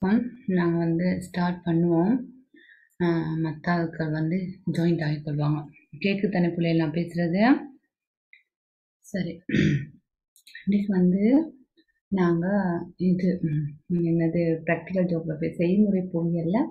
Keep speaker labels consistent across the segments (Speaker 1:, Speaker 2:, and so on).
Speaker 1: வணக்கம் நாங்கள் வந்து ஸ்டார்ட் பண்ணுவோம் மற்ற ஆட்கள் வந்து ஜாயிண்ட் ஆகிக்கொள்வாங்க கேக்கு தானே பிள்ளைகள் நான் பேசுகிறது சரி இன்றைக்கு வந்து நாங்கள் இது ம், என்னது ப்ராக்டிக்கல் ஜோக்ரஃபி செய்முறை பொறியியலில்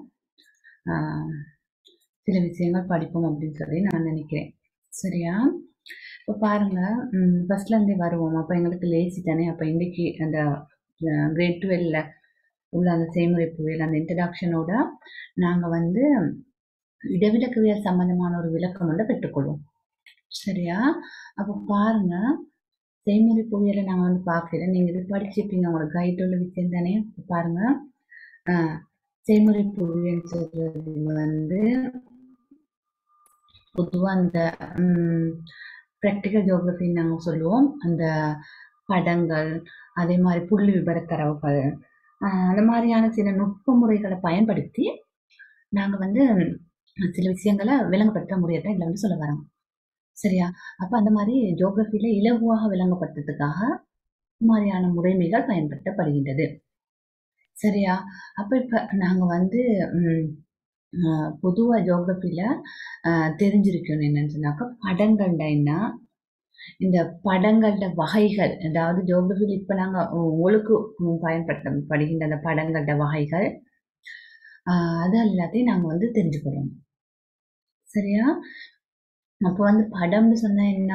Speaker 1: சில விஷயங்கள் படிப்போம் அப்படின்னு சொல்லி நான் நினைக்கிறேன் சரியா இப்போ பாருங்கள் ஃபஸ்ட்லேருந்தே வருவோம் அப்போ எங்களுக்கு லேசி தானே அப்போ இன்றைக்கி அந்த கிரேட் டுவெல்ல உள்ள அந்த செய்முறை புயல் அந்த இன்ட்ரடக்ஷனோட நாங்கள் வந்து இடவிலக்கவியல் சம்பந்தமான ஒரு விளக்கம் வந்து பெற்றுக்கொள்வோம் சரியா அப்போ பாருங்க செய்முறை புவியலை நாங்கள் வந்து பார்க்கல நீங்கள் இது படிச்சிருப்பீங்க உங்களோட கைட் உள்ள விஷயம் தானே இப்ப பாருங்க ஆஹ், செய்முறை புவியல் சொல்றது வந்து பொதுவாக அந்த ப்ராக்டிக்கல் ஜியோகிரஃபின்னு நாங்கள் சொல்லுவோம் அந்த படங்கள் அதே மாதிரி புள்ளி விபர தரவுகள் ஆஹ் அந்த மாதிரியான சில நுட்ப முறைகளை பயன்படுத்தி நாங்கள் வந்து சில விஷயங்களை விளங்கப்படுத்த முடியாத இதில் வந்து சொல்ல வரோம் சரியா அப்போ அந்த மாதிரி ஜியோகிரஃபியில் இலகுவாக விளங்கப்படுத்துறதுக்காக இந்த மாதிரியான முறைமைகள் பயன்படுத்தப்படுகின்றது சரியா அப்போ இப்போ நாங்கள் வந்து பொதுவாக ஜியோகிரஃபியில் தெரிஞ்சிருக்கணும் என்னன்னு சொன்னாக்கா படங்கள்ட என்ன இந்த படங்களோட வகைகள் அதாவது ஜியோகிரஃபியில் இப்போ நாங்கள் உங்களுக்கு பயன்படுத்தப்படுகின்ற அந்த படங்களோட வகைகள் ஆஹ் அது எல்லாத்தையும் நாங்கள் வந்து தெரிஞ்சுக்கிறோம் சரியா அப்போ வந்து படம்னு சொன்னால் என்ன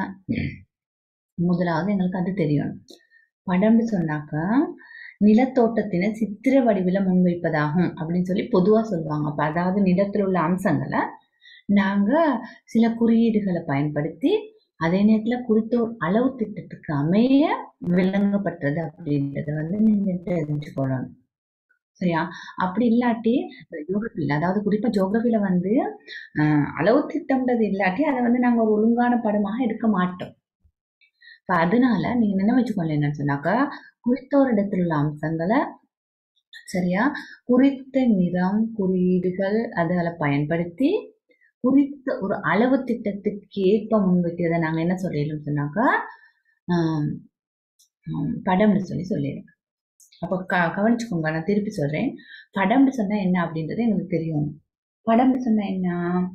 Speaker 1: முதலாவது எங்களுக்கு அது தெரியும் படம்னு சொன்னாக்கா நிலத்தோட்டத்தினை சித்திர வடிவில் முன்வைப்பதாகும் அப்படின்னு சொல்லி பொதுவாக சொல்லுவாங்க அப்போ அதாவது நிலத்தில் உள்ள அம்சங்களை நாங்கள் சில குறியீடுகளை பயன்படுத்தி அதே நேரத்தில் குறித்த ஒரு அளவு திட்டத்துக்கு அமைய விளங்கப்பட்டது அப்படின்றத வந்து நீங்கள் தெரிஞ்சுக்கணும் சரியா அப்படி இல்லாட்டி ஜோகிரபியில் அதாவது குறிப்பாக ஜோகிரபியில் வந்து ஆஹ், அளவு திட்டம்ன்றது இல்லாட்டி அதை வந்து நாங்கள் ஒரு ஒழுங்கான படமாக எடுக்க மாட்டோம் இப்போ அதனால நீங்கள் என்ன வச்சுக்கோங்க என்னன்னு சொன்னாக்கா குறித்த ஒரு இடத்துல உள்ள அம்சங்களை சரியா குறித்த நிறம் குறியீடுகள் அதுகளை பயன்படுத்தி குறித்த ஒரு அளவு திட்டத்துக்கு ஏற்ப முன்வைக்கிறத நாங்கள் என்ன சொல்லிடலாம் சொன்னாக்கா ஆம், ஆம், படம்னு சொல்லி சொல்லிடுறோம் அப்போ க கவனிச்சுக்கோங்க நான் திருப்பி சொல்கிறேன் படம்னு சொன்னால் என்ன அப்படின்றது எங்களுக்கு தெரியும் படம்னு சொன்னால் என்ன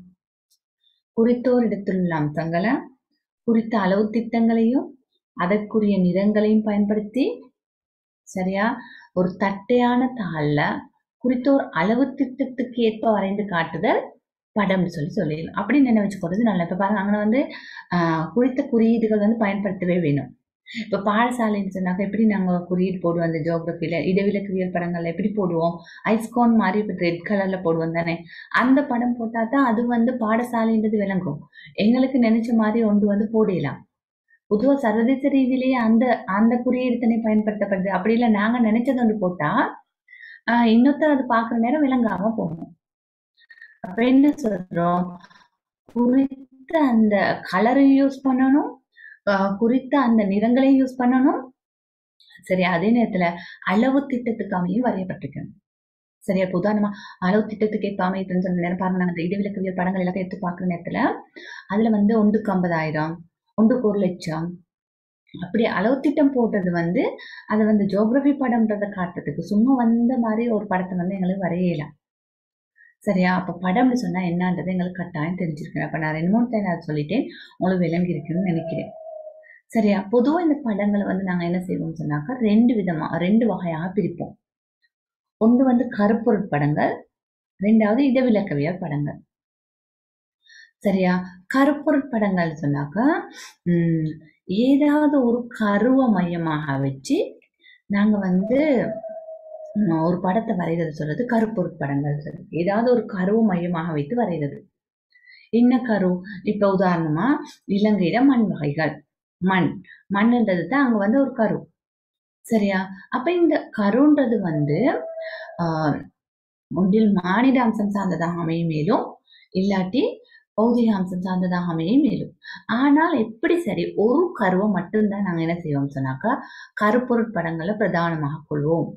Speaker 1: குறித்தோர் இடத்தில் உள்ள அம்சங்களை குறித்த அளவு திட்டங்களையும் அதற்குரிய நிறங்களையும் பயன்படுத்தி சரியா ஒரு தட்டையான தாளில் குறித்த ஒரு அளவு திட்டத்துக்கு ஏற்ப வரைந்து காட்டுதல் படம்னு சொல்லி சொல்லிடலாம் அப்படின்னு என்ன வச்சுக்கிறது நல்லா இப்போ பாருங்க அங்கே வந்து ஆஹ், குறித்த குறியீடுகள் வந்து பயன்படுத்தவே வேணும் இப்போ பாடசாலைன்னு சொன்னாக்க எப்படி நாங்கள் குறியீடு போடுவோம் அந்த ஜியோகிரஃபியில் இடவிலக்கவியல் படங்கள்ல எப்படி போடுவோம் ஐஸ்கான் மாதிரி இப்போ ரெட் கலரில் போடுவோம் தானே அந்த படம் போட்டால் தான் அது வந்து பாடசாலைன்றது விளங்கும் எங்களுக்கு நினைச்ச மாதிரி ஒன்று வந்து போடலாம் பொதுவாக சர்வதேச ரீதியிலேயே அந்த அந்த குறியீடு தானே பயன்படுத்தப்படுது அப்படி இல்லை நாங்கள் நினைச்சது ஒன்று போட்டால் இன்னொருத்தர் அது பார்க்குற நேரம் விளங்காம போகும் அப்போ என்ன சொல்கிறோம் குறித்த அந்த கலரையும் யூஸ் பண்ணணும் ஆஹ் குறித்த அந்த நிறங்களையும் யூஸ் பண்ணணும் சரி அதே நேரத்துல அளவு திட்டத்துக்கு அமையும் வரையப்பட்டிருக்கணும் சரியா இப்ப உதாரணமா அளவு திட்டத்துக்கு ஏற்ப அமையுதுன்னு சொன்ன நேரம் பாருங்க நாங்க அந்த இடைவிலக்கவியல் படங்கள் எல்லாத்தையும் எடுத்து பார்க்குற நேரத்துல அதுல வந்து ஒன்றுக்கு ஐம்பதாயிரம் ஒன்றுக்கு ஒரு லட்சம் அப்படி அளவு திட்டம் போடுறது வந்து அதை வந்து ஜோகிரபி படம்ன்றதை காட்டுறதுக்கு சும்மா வந்த மாதிரி ஒரு படத்தை வந்து எங்களுக்கு வரையலாம் சரியா அப்போ படம்னு சொன்னா என்னன்றது எங்களுக்கு கட்டாயம் தெரிஞ்சிருக்கணும் அப்போ நான் ரெண்டு மூணு டைம் அதை சொல்லிட்டேன் உங்களுக்கு விளங்கி இருக்குன்னு நினைக்கிறேன் சரியா பொதுவாக இந்த படங்களை வந்து நாங்கள் என்ன செய்வோம்னு சொன்னாக்கா ரெண்டு விதமா ரெண்டு வகையாக பிரிப்போம் ஒன்று வந்து கருப்பொருட் படங்கள் ரெண்டாவது இடவிலக்கவியல் படங்கள் சரியா கருப்பொருட் படங்கள் சொன்னாக்கா ம், ஏதாவது ஒரு கருவை மையமாக வச்சு நாங்கள் வந்து ம், ஒரு படத்தை வரைகிறது சொல்றது கருப்பொருட் படங்கள் சொல்றது ஏதாவது ஒரு கருவை மையமாக வைத்து வரைகிறது என்ன கரு இப்போ உதாரணமா இலங்கையில மண் வகைகள் மண் மண்ணுன்றது தான் அங்க வந்து ஒரு கரு சரியா அப்ப இந்த கருன்றது வந்து ஆஹ் ஒன்றில் மானிட அம்சம் சார்ந்ததாக அமையும் மேலும் இல்லாட்டி பௌதிக அம்சம் சார்ந்ததாக அமையும் மேலும் ஆனால் எப்படி சரி ஒரு கருவை மட்டும்தான் நாங்க என்ன செய்வோம் சொன்னாக்கா கருப்பொருட்படங்களை பிரதானமாக கொள்வோம்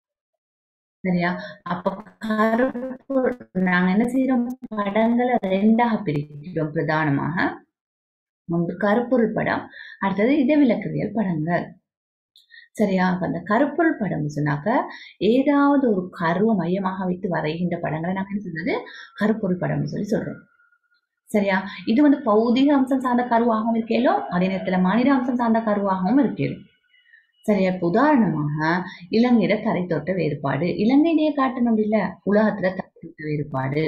Speaker 1: சரியா அப்ப கருப்பு நாங்க என்ன செய்யறோம் படங்களை ரெண்டாக பிரிக்கிறோம் பிரதானமாக ஒன்று கருப்பொருள் படம் அடுத்தது இடவிலக்கவியல் படங்கள் சரியா அப்ப அந்த கருப்பொருள் படம் சொன்னாக்க ஏதாவது ஒரு கருவை மையமாக வைத்து வரைகின்ற படங்களை நாங்க என்ன சொல்றது கருப்பொருள் படம்னு சொல்லி சொல்றோம் சரியா இது வந்து பௌதிக அம்சம் சார்ந்த கருவாகவும் இருக்கேலோ அதே நேரத்துல மனித அம்சம் சார்ந்த கருவாகவும் இருக்கேலும் சரியா இப்ப உதாரணமாக இலங்கையில தரைத்தோட்ட வேறுபாடு இலங்கையிலேயே காட்டணும் இல்ல உலகத்துல தரைத்தோட்ட வேறுபாடு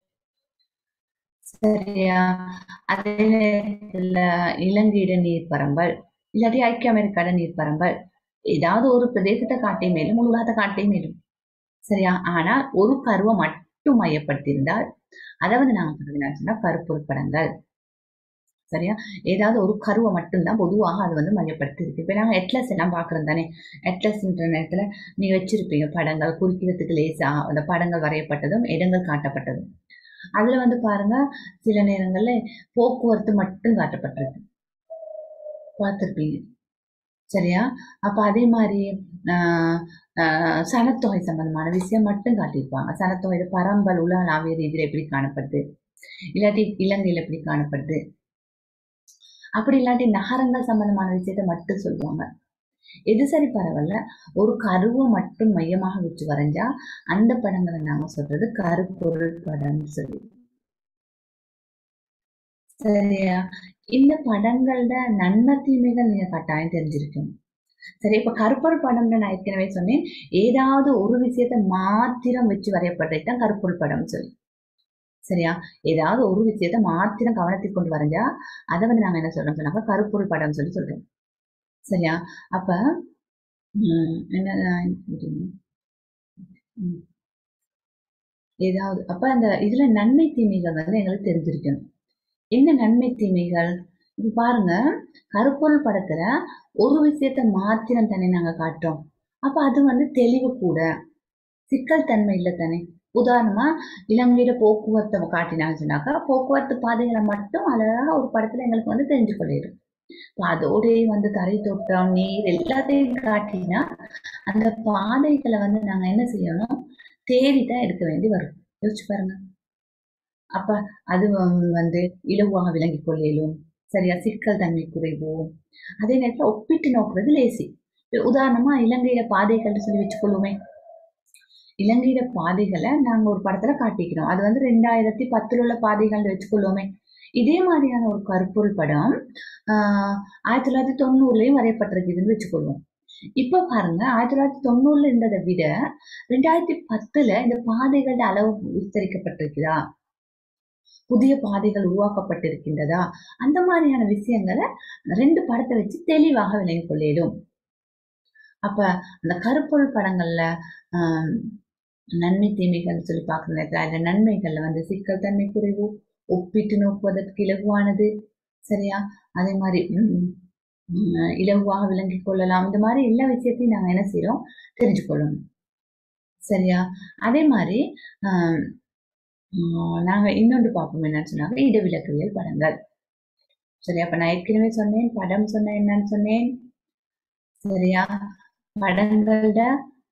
Speaker 1: சரியா அதே நேரத்துல இலங்கையிட நீர்ப்பரம்பல் இல்லாட்டி ஐக்கிய அமெரிக்காட நீர்ப்பரம்பல் ஏதாவது ஒரு பிரதேசத்தை காட்டே மேலும் முழு உலகத்தை காட்டே மேலும் சரியா ஆனா ஒரு கருவை மட்டும் மையப்படுத்தியிருந்தால் அதை வந்து நாங்க சொல்றது என்ன சொன்னா கருப்பொருள் படங்கள் சரியா ஏதாவது ஒரு கருவை மட்டும்தான் பொதுவாக அது வந்து மையப்படுத்தி இருக்கு இப்போ நாங்கள் அட்லஸ் எல்லாம் பார்க்குறோம் தானே அட்லஸ்ன்ற நேரத்தில் நீங்க வச்சிருப்பீங்க படங்கள் குறிக்கிறதுக்கு லேசா அந்த படங்கள் வரையப்பட்டதும் இடங்கள் காட்டப்பட்டதும் அதுல வந்து பாருங்க சில நேரங்கள்ல போக்குவரத்து மட்டும் காட்டப்பட்டிருக்கு பார்த்துருப்பீங்க சரியா அப்ப அதே மாதிரி ஆஹ் ஆஹ் சனத்தொகை சம்பந்தமான விஷயம் மட்டும் காட்டியிருப்பாங்க சனத்தொகை பரம்பல் உலகளாவிய ரீதியில எப்படி காணப்படுது இல்லாட்டி இலங்கையில எப்படி காணப்படுது அப்படி இல்லாட்டி நகரங்கள் சம்பந்தமான விஷயத்த மட்டும் சொல்லுவாங்க எது சரி பரவாயில்ல ஒரு கருவை மட்டும் மையமாக வச்சு வரைஞ்சா அந்த படங்களை நாங்க சொல்றது கருப்பொருள் படம்னு சொல்லி சரியா இந்த படங்களோட நன்மை தீமைகள் நீங்க கட்டாயம் தெரிஞ்சிருக்கணும் சரி இப்ப கருப்பொருள் படம்னு நான் ஏற்கனவே சொன்னேன் ஏதாவது ஒரு விஷயத்த மாத்திரம் வச்சு வரையப்படுறது தான் கருப்பொருள் படம்னு சொல்லி சரியா ஏதாவது ஒரு விஷயத்த மாத்திரம் கவனத்தில் கொண்டு வரைஞ்சா அதை வந்து நாங்க என்ன சொல்றோம் சொன்னாக்க கருப்பொருள் படம்னு சொல்லி சொல்றோம் சரியா அப்ப உம் என்ன உம் ஏதாவது அப்ப அந்த இதுல நன்மை தீமைகள் வந்து எங்களுக்கு தெரிஞ்சிருக்கணும் என்ன நன்மை தீமைகள் இப்ப பாருங்க கருப்பொருள் படத்துல ஒரு விஷயத்த மாத்திரம் தானே நாங்க காட்டுறோம் அப்ப அது வந்து தெளிவு கூட சிக்கல் தன்மை இல்லை தானே உதாரணமா இலங்கையில போக்குவரத்தை காட்டினாங்க சொன்னாக்கா போக்குவரத்து பாதைகளை மட்டும் அழகா ஒரு படத்துல எங்களுக்கு வந்து தெரிஞ்சு கொள்ளிடும் இப்ப அதோடயே வந்து தரை தோட்டம் நீர் எல்லாத்தையும் காட்டினா அந்த பாதைகளை வந்து நாங்க என்ன செய்யணும் தேடிதான் எடுக்க வேண்டி வரும் யோசிச்சு பாருங்க அப்ப அது வ- வந்து இலகுவாக விளங்கிக் கொள்ளையிலும் சரியா சிக்கல் தன்மை குறைவு அதே நேரத்துல ஒப்பிட்டு நோக்குறது லேசி இப்ப உதாரணமா இலங்கையில பாதைகள்னு சொல்லி வச்சுக்கொள்ளுமே இலங்கையில பாதைகளை நாங்க ஒரு படத்துல காட்டிக்கிறோம் அது வந்து ரெண்டாயிரத்தி பத்துல உள்ள பாதைகள் வச்சுக்கொள்ளுமே இதே மாதிரியான ஒரு கருப்பொருள் படம் ஆஹ் ஆயிரத்தி தொள்ளாயிரத்தி தொண்ணூறுலயும் வரையப்பட்டிருக்குதுன்னு வச்சுக்கொள்வோம் இப்ப பாருங்க ஆயிரத்தி தொள்ளாயிரத்தி தொண்ணூறுல இருந்ததை விட ரெண்டாயிரத்தி பத்துல இந்த பாதைகளோட அளவு விஸ்தரிக்கப்பட்டிருக்குதா புதிய பாதைகள் உருவாக்கப்பட்டிருக்கின்றதா அந்த மாதிரியான விஷயங்களை ரெண்டு படத்தை வச்சு தெளிவாக விளங்கிக் கொள்ளிடும் அப்ப அந்த கருப்பொருள் படங்கள்ல ஆஹ் நன்மை தீமைகள் சொல்லி பார்க்குற நேரத்துல அதுல நன்மைகள்ல வந்து சிக்கல் தன்மை குறைவு ஒப்பிட்டு நோக்குவதற்கு இலகுவானது சரியா அதே மாதிரி உம் உம் இலகுவாக விளங்கிக் கொள்ளலாம் இந்த மாதிரி எல்லா விஷயத்தையும் நாங்க என்ன செய்றோம் தெரிஞ்சு கொள்ளணும் சரியா அதே மாதிரி ஆஹ் ஆஹ் நாங்க இன்னொன்று பார்ப்போம் என்னன்னு சொன்னாங்க இடவிலக்கவியல் படங்கள் சரியா அப்ப நான் ஏற்கனவே சொன்னேன் படம் சொன்னேன் என்னன்னு சொன்னேன் சரியா படங்களோட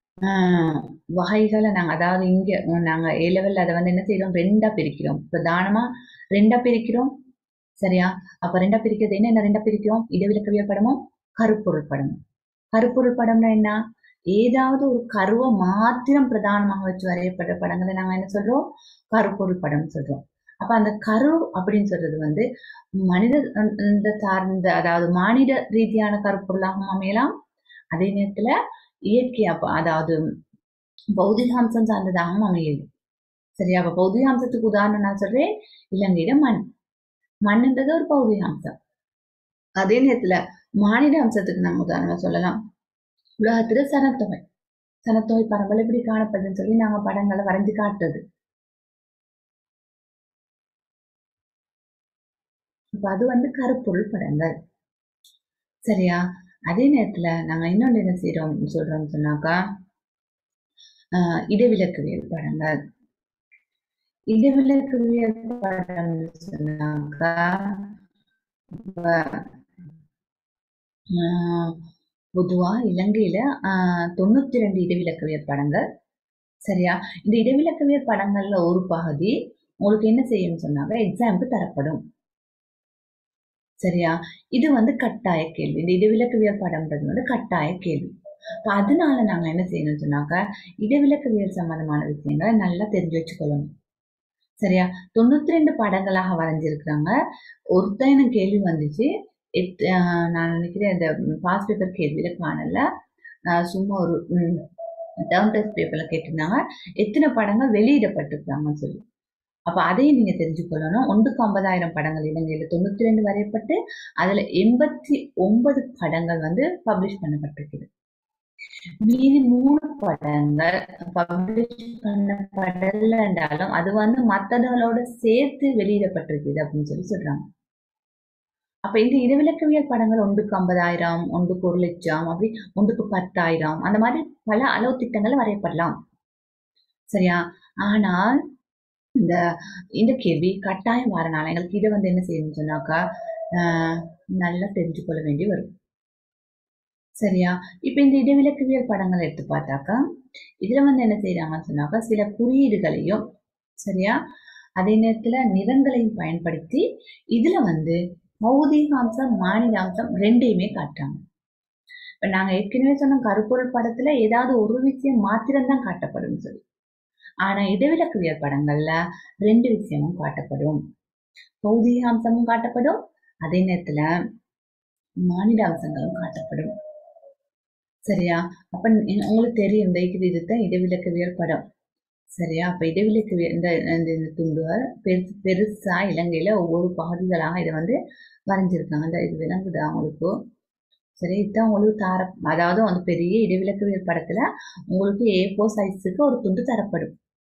Speaker 1: ஆஹ் வகைகளை நாங்க அதாவது இங்க உம் நாங்க ஏ லெவல்ல அதை வந்து என்ன செய்றோம் ரெண்டா பிரிக்கிறோம் பிரதானமா ரெண்டா பிரிக்கிறோம் சரியா அப்ப ரெண்டா பிரிக்கிறது என்ன என்ன ரெண்டா பிரிக்கிறோம் இடவிலக்கவியல் படமும் கருப்பொருள் படமும் கருப்பொருள் படம்னா என்ன ஏதாவது ஒரு கருவை மாத்திரம் பிரதானமாக வச்சு வரையப்பட்ட படங்களை நாங்க என்ன சொல்றோம் கருப்பொருள் படம் சொல்றோம் அப்ப அந்த கரு அப்படின்னு சொல்றது வந்து மனித அஹ் இந்த சார்ந்த அதாவது மானிட ரீதியான கருப்பொருளாகவும் அமையலாம் அதே நேரத்துல இயற்கை அப்ப அதாவது பௌதிகாம்சம் சார்ந்ததாகவும் அமையுது சரியா அப்ப பௌதிகாம்சத்துக்கு உதாரணம் நான் சொல்றேன் இலங்கையில மண் மண்ணுன்றது ஒரு பௌதிகாம்சம் அதே நேரத்துல மானிட அம்சத்துக்கு நம்ம உதாரணமா சொல்லலாம் உலகத்துல சனத்தொகை சனத்தொகை பரம்பல் எப்படி காணப்படுதுன்னு சொல்லி நாங்க படங்களை வரைஞ்சு காட்டுறது இப்ப அது வந்து கருப்பொருள் படங்கள் சரியா அதே நேரத்துல நாங்க இன்னொன்று என்ன செய்றோம் சொல்றோம்னு சொன்னாக்கா ஆஹ் இடவிலக்கவியல் படங்கள் இடவிலக்கவியல் படம் சொன்னாக்கா இப்ப, ஆஹ் பொதுவா இலங்கையில ஆஹ் தொண்ணூத்தி ரெண்டு இடவிலக்கவியல் படங்கள் சரியா இந்த இடவிலக்கவியல் படங்கள்ல ஒரு பகுதி உங்களுக்கு என்ன செய்யும்னு சொன்னாங்க எக்ஸாமுக்கு தரப்படும் சரியா இது வந்து கட்டாய கேள்வி இந்த இடவிலக்கவியல் படம்ன்றது வந்து கட்டாய கேள்வி இப்போ அதனால நாங்க என்ன செய்யணும்னு சொன்னாக்க இடவிலக்கவியல் சம்பந்தமான விஷயங்களை நல்லா தெரிஞ்சு வச்சுக்கொள்ளணும் சரியா தொண்ணூத்தி ரெண்டு படங்களாக வரைஞ்சிருக்கிறாங்க ஒருத்தன் எனக்கு கேள்வி வந்துச்சு எத்- ஆஹ் நான் நினைக்கிறேன் இந்த பாஸ் பேப்பர் கேள்வியில காணல நான் சும்மா ஒரு டேர்ம் டெஸ்ட் பேப்பர்ல கேட்டிருந்தாங்க எத்தனை படங்கள் வெளியிடப்பட்டிருக்காங்கன்னு சொல்லி அப்ப அதையும் நீங்க தெரிஞ்சுக்கொள்ளணும் ஒன்றுக்கு ஐம்பதாயிரம் படங்கள் இலங்கையில தொண்ணூத்தி ரெண்டு வரையப்பட்டு அதுல எண்பத்தி ஒன்பது படங்கள் வந்து பப்ளிஷ் பண்ணப்பட்டிருக்குது மீதி மூணு படங்கள் பப்ளிஷ் பண்ணப்படல என்றாலும் அது வந்து மத்ததோட சேர்த்து வெளியிடப்பட்டிருக்குது அப்படின்னு சொல்லி சொல்றாங்க அப்ப இந்த இடவிலக்கவியல் படங்கள் ஒன்றுக்கு ஐம்பதாயிரம் ஒன்றுக்கு ஒரு லட்சம் அப்படி ஒன்றுக்கு பத்தாயிரம் அந்த மாதிரி பல அளவு திட்டங்கள் வரையப்படலாம் சரியா ஆனால் இந்த இந்த கேள்வி கட்டாயம் வரனால எங்களுக்கு இதை வந்து என்ன செய்யணும்னு சொன்னாக்கா ஆஹ் நல்லா தெரிஞ்சு கொள்ள வேண்டி வரும் சரியா இப்ப இந்த இடவிலக்கவியல் படங்களை எடுத்து பார்த்தாக்கா இதுல வந்து என்ன செய்யறாங்கன்னு சொன்னாக்கா சில குறியீடுகளையும் சரியா அதே நேரத்துல நிறங்களையும் பயன்படுத்தி இதுல வந்து பௌதிகாம்சம் மாநிலாம்சம் ரெண்டையுமே காட்டுறாங்க இப்ப நாங்க ஏற்கனவே சொன்ன கருப்பொருள் படத்துல ஏதாவது ஒரு விஷயம் மாத்திரம்தான் காட்டப்படும் சொல்லி ஆனா இடவிலக்கவியல் படங்கள்ல ரெண்டு விஷயமும் காட்டப்படும் பௌதிகாம்சமும் காட்டப்படும் அதே நேரத்துல மாநில அம்சங்களும் காட்டப்படும் சரியா அப்ப நீ- உங்களுக்கு தெரியும் இந்த இது இதுதான் இடவிலக்கவியல் படம் சரியா அப்ப இடவிலக்கவியல் இந்த இந்த இந்த துண்டுகள் பெருசு பெருசா இலங்கையில ஒவ்வொரு பகுதிகளாக இதை வந்து வரைஞ்சிருக்காங்க இந்த இது விளங்குதா உங்களுக்கு சரி இதுதான் உங்களுக்கு தர அதாவது அந்த பெரிய இடவிலக்கவியல் படத்துல உங்களுக்கு ஏ ஃபோர் சைஸுக்கு ஒரு துண்டு தரப்படும்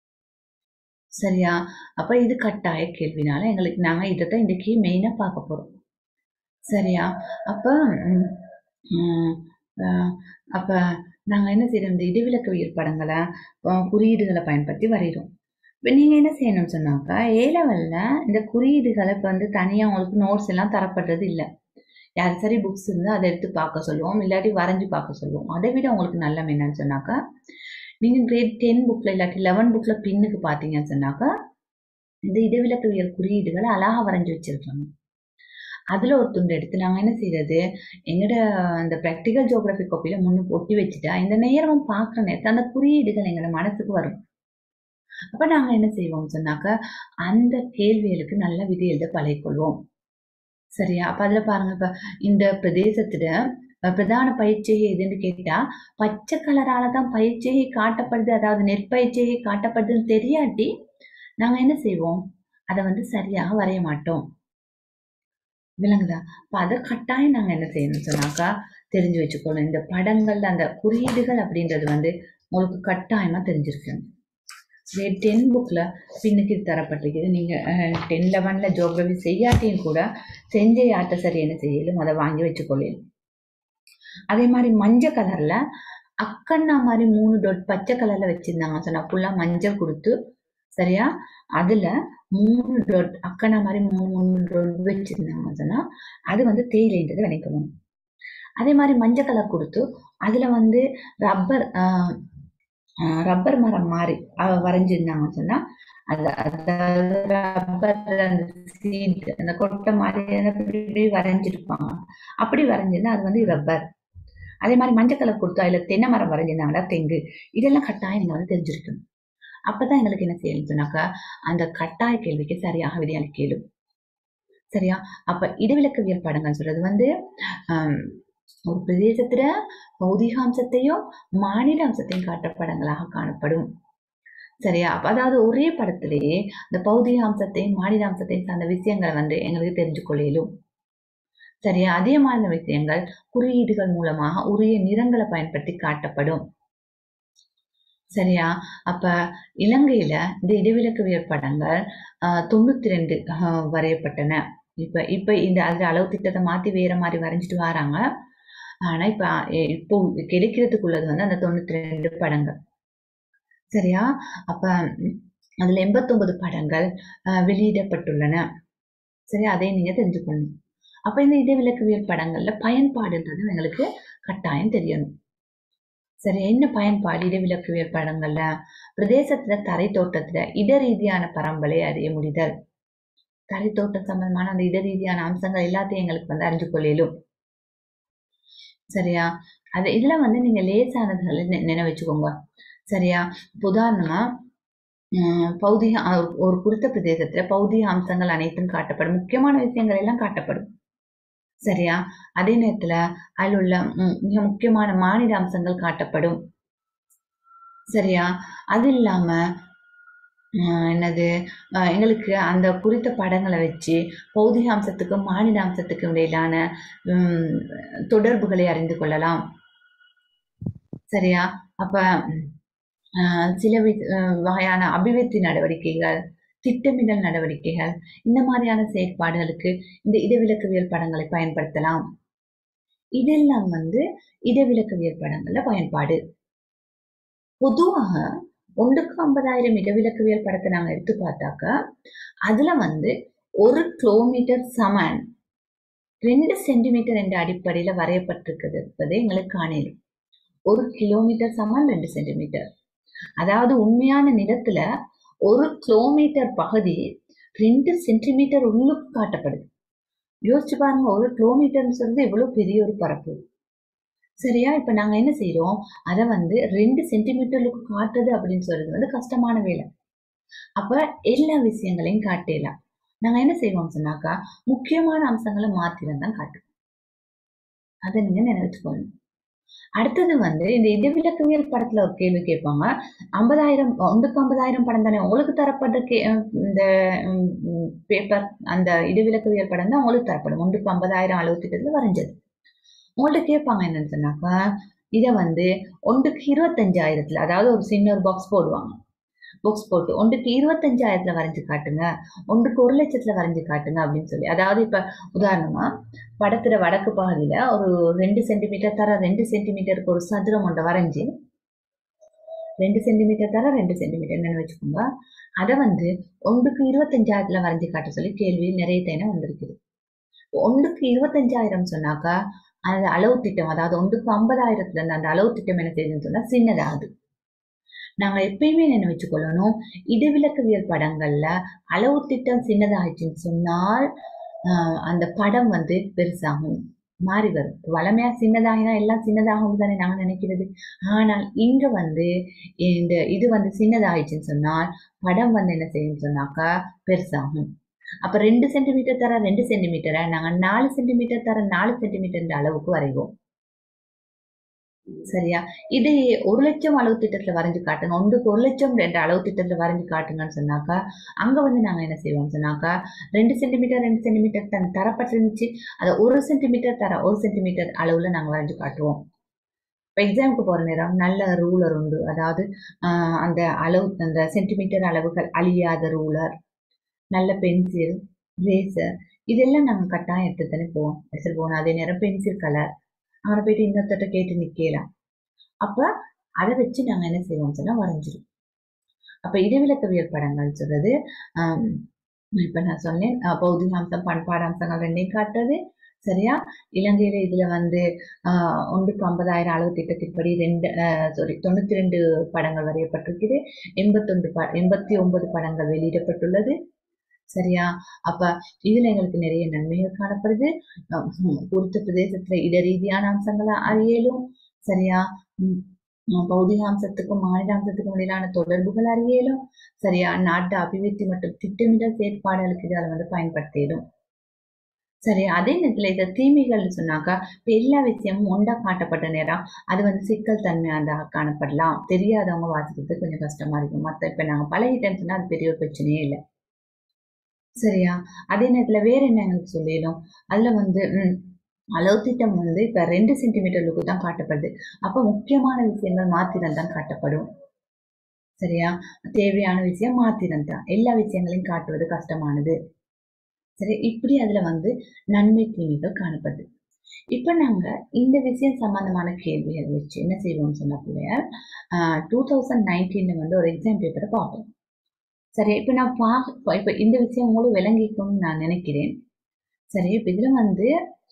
Speaker 1: சரியா அப்ப இது கட்டாய கேள்வினால எங்களுக்கு நாங்க இதைத்தான் இன்னைக்கு மெயினா பார்க்க போறோம் சரியா அப்ப ம், ம், அஹ், அப்ப நாங்க என்ன செய்யறோம் இந்த இடைவிலக்கவியல் படங்களை அஹ், குறியீடுகளை பயன்படுத்தி வரைகிறோம் இப்போ நீங்க என்ன செய்யணும்னு சொன்னாக்கா ஏ லெவல்ல இந்த குறியீடுகளை இப்போ வந்து தனியா உங்களுக்கு நோட்ஸ் எல்லாம் தரப்படுறது இல்லை யார் சரி புக்ஸ் இருந்தால் அதை எடுத்து பார்க்க சொல்லுவோம் இல்லாட்டி வரைஞ்சி பார்க்க சொல்லுவோம் அதை விட உங்களுக்கு நல்ல என்னன்னு சொன்னாக்கா நீங்கள் கிரேட் டென் புக்கில் இல்லாட்டி லெவன் புக்கில் பின்னுக்கு பார்த்தீங்கன்னு சொன்னாக்கா இந்த இடவிலக்கவியல் குறியீடுகளை அழகா வரைஞ்சி வச்சிருக்காங்க அதில் ஒரு துண்டு எடுத்து நாங்கள் என்ன செய்யறது எங்களோட அந்த ப்ராக்டிக்கல் ஜியோகிராஃபி காப்பியில் முன்னுக்கு ஒட்டி வச்சுட்டா இந்த நேரம் பார்க்குற நேரத்தில் அந்த குறியீடுகள் எங்களோட மனசுக்கு வரும் அப்போ நாங்கள் என்ன செய்வோம் சொன்னாக்கா அந்த கேள்விகளுக்கு நல்ல விதி எழுத பழகிக்கொள்வோம் சரியா அப்ப அதுல பாருங்க இப்ப இந்த பிரதேசத்துல அஹ், பிரதான பயிற்சிகை எதுன்னு கேட்டா பச்சை கலரால தான் பயிற்சிகை காட்டப்படுது அதாவது நெற்பயிற்சிகை காட்டப்படுதுன்னு தெரியாட்டி நாங்க என்ன செய்வோம் அதை வந்து சரியாக வரைய மாட்டோம் விளங்குதா அப்ப அதை கட்டாயம் நாங்க என்ன செய்யணும் சொன்னாக்கா தெரிஞ்சு வச்சுக்கணும் இந்த படங்கள்ல அந்த குறியீடுகள் அப்படின்றது வந்து உங்களுக்கு கட்டாயமா தெரிஞ்சிருக்கணும் கிரேட் டென் புக்கில் பின்னுக்கு இது தரப்பட்டிருக்குது நீங்கள் டென் லெவனில் ஜோக்ரஃபி செய்யாட்டியும் கூட செஞ்ச யார்கிட்ட சரி என்ன செய்யலும் அதை வாங்கி வச்சுக்கொள்ளலும் அதே மாதிரி மஞ்சள் கலரில் அக்கண்ணா மாதிரி மூணு டொட் பச்சை கலரில் வச்சுருந்தாங்க சொன்னா ஃபுல்லாக மஞ்சள் கொடுத்து சரியா அதில் மூணு டொட் அக்கண்ணா மாதிரி மூணு மூணு டொட் வச்சுருந்தாங்க சொன்னா அது வந்து தேயிலைன்றது நினைக்கணும் அதே மாதிரி மஞ்சள் கலர் கொடுத்து அதில் வந்து ரப்பர் ரப்பர் மரம் மாதிரி அவ வரைஞ்சிருந்தாங்கன்னு சொன்னா அது அதாவது ரப்பர் அந்த சீட் அந்த கொட்டை மாதிரி அப்படி இப்படி வரைஞ்சிருப்பாங்க அப்படி வரைஞ்சிருந்தா அது வந்து ரப்பர் அதே மாதிரி மஞ்சள் கலர் கொடுத்தா இல்ல தென்னை மரம் வரைஞ்சிருந்தாங்கன்னா தெங்கு இதெல்லாம் கட்டாயம் நீங்க வந்து தெரிஞ்சிருக்கணும் அப்பதான் எங்களுக்கு என்ன செய்யணும் சொன்னாக்கா அந்த கட்டாய கேள்விக்கு சரியாக விடையாளி கேளும் சரியா அப்ப இடவிலக்கவியல் படங்கள் சொல்றது வந்து ஆம், ஒரு பிரதேசத்துல பௌதிகாம்சத்தையும் மாநில அம்சத்தையும் காட்டுற படங்களாக காணப்படும் சரியா அப்ப அதாவது ஒரே படத்திலேயே இந்த பௌதிக அம்சத்தையும் மாநில அம்சத்தையும் சார்ந்த விஷயங்களை வந்து எங்களுக்கு தெரிஞ்சு கொள்ளையிலும் சரியா அதே மாதிரி விஷயங்கள் குறியீடுகள் மூலமாக உரிய நிறங்களை பயன்படுத்தி காட்டப்படும் சரியா அப்ப இலங்கையில இந்த இடைவிலக்கவியல் படங்கள் ஆஹ், தொண்ணூத்தி ரெண்டு ஆஹ், வரையப்பட்டன இப்ப இப்ப இந்த அதுல அளவு திட்டத்தை மாத்தி வேற மாதிரி வரைஞ்சிட்டு வராங்க ஆனா இப்ப எ- இப்போ கிடைக்கிறதுக்குள்ளது வந்து அந்த தொண்ணூத்தி ரெண்டு படங்கள் சரியா அப்ப ம், அதுல எண்பத்தொன்பது படங்கள் ஆஹ், வெளியிடப்பட்டுள்ளன சரி அதை நீங்க தெரிஞ்சுக்கணும் அப்ப இந்த இடைவிலக்கவியல் படங்கள்ல பயன்பாடுன்றது எங்களுக்கு கட்டாயம் தெரியணும் சரி என்ன பயன்பாடு இடைவிலக்கவியல் படங்கள்ல பிரதேசத்துல தரை தோட்டத்துல இட ரீதியான பரம்பலை அறிய முடிதல் தரை தோட்டம் சம்பந்தமான அந்த இட ரீதியான அம்சங்கள் எல்லாத்தையும் எங்களுக்கு வந்து அறிஞ்சு கொள்ளிலும் சரியா அது இதுல வந்து நீங்க லேசானதுகளை நெ- நினைவு வச்சுக்கோங்க சரியா இப்ப உதாரணமா உம் பௌதிக அ- ஒரு குறித்த பிரதேசத்துல பௌதிக அம்சங்கள் அனைத்தும் காட்டப்படும் முக்கியமான விஷயங்கள் எல்லாம் காட்டப்படும் சரியா அதே நேரத்துல அதில் உள்ள ம், மிக முக்கியமான மாநில அம்சங்கள் காட்டப்படும் சரியா அது இல்லாம ஆஹ் என்னது ஆஹ் எங்களுக்கு அந்த குறித்த படங்களை வச்சு பௌதிக அம்சத்துக்கும் மாநில அம்சத்துக்கும் இடையிலான உம், தொடர்புகளை அறிந்து கொள்ளலாம் சரியா அப்ப ஆஹ் சில வி- ஆஹ் வகையான அபிவிருத்தி நடவடிக்கைகள் திட்டமிடல் நடவடிக்கைகள் இந்த மாதிரியான செயற்பாடுகளுக்கு இந்த இடவிலக்கவியல் படங்களை பயன்படுத்தலாம் இதெல்லாம் வந்து இடவிலக்கவியல் படங்கள்ல பயன்பாடு பொதுவாக ஒன்றுக்கு ஐம்பதாயிரம் இடவிலக்கவியல் படத்தை நாங்க எடுத்து பார்த்தாக்க அதுல வந்து ஒரு கிலோமீட்டர் சமன் ரெண்டு சென்டிமீட்டர் என்ற அடிப்படையில வரையப்பட்டிருக்கிறது என்பதை எங்களுக்கு காணலும் ஒரு கிலோமீட்டர் சமன் ரெண்டு சென்டிமீட்டர் அதாவது உண்மையான நிலத்துல ஒரு கிலோமீட்டர் பகுதி ரெண்டு சென்டிமீட்டர் உள்ளுக்கு காட்டப்படுது யோசிச்சு பாருங்க ஒரு கிலோமீட்டர்னு சொல்றது எவ்வளவு பெரிய ஒரு பரப்பு சரியா இப்ப நாங்க என்ன செய்றோம் அதை வந்து ரெண்டு சென்டிமீட்டருக்கு காட்டுது அப்படின்னு சொல்றது வந்து கஷ்டமான வேலை அப்ப எல்லா விஷயங்களையும் காட்டலாம் நாங்க என்ன செய்வோம் சொன்னாக்கா முக்கியமான அம்சங்களை மாத்திரம் தான் காட்டுவோம் அதை நீங்க நினைச்சுக்கணும் அடுத்தது வந்து இந்த இடவிலக்கவியல் படத்துல ஒரு கேள்வி கேட்பாங்க ஐம்பதாயிரம் ஒன்றுக்கு ஐம்பதாயிரம் படம் தானே உங்களுக்கு தரப்பட்ட கே இந்த பேப்பர் அந்த இடவிலக்கவியல் படம் தான் உங்களுக்கு தரப்படும் ஒன்றுக்கு ஐம்பதாயிரம் அளவு திட்டத்துல வரைஞ்சது உங்கள்ட்ட கேட்பாங்க என்னன்னு சொன்னாக்கா இதை வந்து ஒன்றுக்கு இருபத்தஞ்சாயிரத்துல அதாவது ஒரு சின்ன ஒரு பாக்ஸ் போடுவாங்க பாக்ஸ் போட்டு ஒன்றுக்கு இருபத்தஞ்சாயிரத்துல வரைஞ்சு காட்டுங்க ஒன்றுக்கு ஒரு லட்சத்துல வரைஞ்சு காட்டுங்க அப்படின்னு சொல்லி அதாவது இப்ப உதாரணமா படத்துல வடக்கு பகுதியில ஒரு ரெண்டு சென்டிமீட்டர் தர ரெண்டு சென்டிமீட்டருக்கு ஒரு சதுரம் ஒன்றை வரைஞ்சி ரெண்டு சென்டிமீட்டர் தர ரெண்டு சென்டிமீட்டர் என்னன்னு வச்சுக்கோங்க அதை வந்து ஒன்றுக்கு இருபத்தஞ்சாயிரத்துல வரைஞ்சு காட்ட சொல்லி கேள்வி நிறைய தேனை வந்திருக்குது ஒன்றுக்கு இருபத்தஞ்சாயிரம் சொன்னாக்கா அந்த அளவு திட்டம் அதாவது ஒன்றுக்கு ஐம்பதாயிரத்துல இருந்து அந்த அளவு திட்டம் என்ன செய்யுதுன்னு சொன்னா சின்னதாகுது நாங்க எப்பயுமே என்ன வச்சுக்கொள்ளணும் இடவிலக்கவியல் படங்கள்ல அளவு திட்டம் சின்னதாகிடுச்சுன்னு சொன்னால் ஆஹ் அந்த படம் வந்து பெருசாகும் மாறி வரும் வளமையா சின்னதாகினா எல்லாம் சின்னதாகும் தானே நாங்க நினைக்கிறது ஆனால் இங்க வந்து இந்த இது வந்து சின்னதாகிடுச்சுன்னு சொன்னால் படம் வந்து என்ன செய்யும் சொன்னாக்கா பெருசாகும் அப்ப ரெண்டு சென்டிமீட்டர் தர ரெண்டு சென்டிமீட்டரை நாங்க நாலு சென்டிமீட்டர் தர நாலு சென்டிமீட்டர் அளவுக்கு வரைவோம் சரியா இது ஒரு லட்சம் அளவு திட்டத்துல வரைஞ்சு காட்டுங்க ஒன்றுக்கு ஒரு லட்சம் என்ற அளவு திட்டத்துல வரைஞ்சு காட்டுங்கன்னு சொன்னாக்கா அங்க வந்து நாங்க என்ன செய்வோம் சொன்னாக்கா ரெண்டு சென்டிமீட்டர் ரெண்டு சென்டிமீட்டர் தன் தரப்பட்டிருந்துச்சு அதை ஒரு சென்டிமீட்டர் தர ஒரு சென்டிமீட்டர் அளவுல நாங்க வரைஞ்சு காட்டுவோம் இப்போ எக்ஸாமுக்கு போற நேரம் நல்ல ரூலர் உண்டு அதாவது ஆஹ் அந்த அளவு அந்த சென்டிமீட்டர் அளவுகள் அழியாத ரூலர் நல்ல பென்சில் ரேசர் இதெல்லாம் நாங்க கட்டாயம் எடுத்து தானே போவோம் எடுத்துட்டு போகணும் அதே நேரம் பென்சில் கலர் அவனை போயிட்டு இன்னொருத்தட்ட கேட்டு நிக்கலாம் அப்ப அதை வச்சு நாங்க என்ன செய்வோம் சொன்னா வரைஞ்சிரும் அப்ப இடவிலக்கவியல் படங்கள் சொல்றது ஆம், இப்ப நான் சொன்னேன் அஹ், பௌதிகாம்சம் பண்பாடாம்சங்கள் ரெண்டையும் காட்டுறது சரியா இலங்கையில இதுல வந்து ஆஹ், ஒன்றுக்கு ஐம்பதாயிரம் அளவு திட்டத்தின்படி ரெண்டு சாரி தொண்ணூத்தி ரெண்டு படங்கள் வரையப்பட்டிருக்குது எண்பத்தொன்று ப எண்பத்தி ஒன்பது படங்கள் வெளியிடப்பட்டுள்ளது சரியா அப்ப இதுல எங்களுக்கு நிறைய நன்மைகள் காணப்படுது அஹ் ஹம், குறித்த பிரதேசத்துல இட ரீதியான அம்சங்களை அறியலும் சரியா உம் உம் பௌதிக அம்சத்துக்கும் மாநில அம்சத்துக்கும் இடையிலான தொடர்புகள் அறியலும் சரியா நாட்டு அபிவிருத்தி மற்றும் திட்டமிடல் செயற்பாடுகளுக்கு இதால வந்து பயன்படுத்திடும் சரி அதே நேரத்துல இத தீமைகள்னு சொன்னாக்கா இப்ப எல்லா விஷயமும் ஒண்டா காட்டப்பட்ட நேரம் அது வந்து சிக்கல் தன்மையாக காணப்படலாம் தெரியாதவங்க வாசிக்கிறது கொஞ்சம் கஷ்டமா இருக்கும் மத்த இப்ப நாங்க பழகிட்டேன்னு சொன்னா அது பெரிய ஒரு பிரச்சனையே இல்லை சரியா அதே நேரத்துல வேற என்ன எங்களுக்கு சொல்லிடும் அதுல வந்து ம், அளவு திட்டம் வந்து இப்ப ரெண்டு சென்டிமீட்டருக்கு தான் காட்டப்படுது அப்ப முக்கியமான விஷயங்கள் மாத்திரம் தான் காட்டப்படும் சரியா தேவையான விஷயம் மாத்திரம் தான் எல்லா விஷயங்களையும் காட்டுவது கஷ்டமானது சரி இப்படி அதுல வந்து நன்மை தீமைகள் காணப்படுது இப்ப நாங்க இந்த விஷயம் சம்பந்தமான கேள்விகள் வச்சு என்ன செய்வோம் சொன்ன பிள்ளையார் டூ தௌசண்ட் நைன்டீன்ல வந்து ஒரு எக்ஸாம் பேப்பரை பார்ப்போம் சரி இப்ப நான் பா இப்ப இந்த விஷயம் உங்களுக்கு விளங்கிக்கும்னு நான் நினைக்கிறேன் சரி இப்ப இதுல வந்து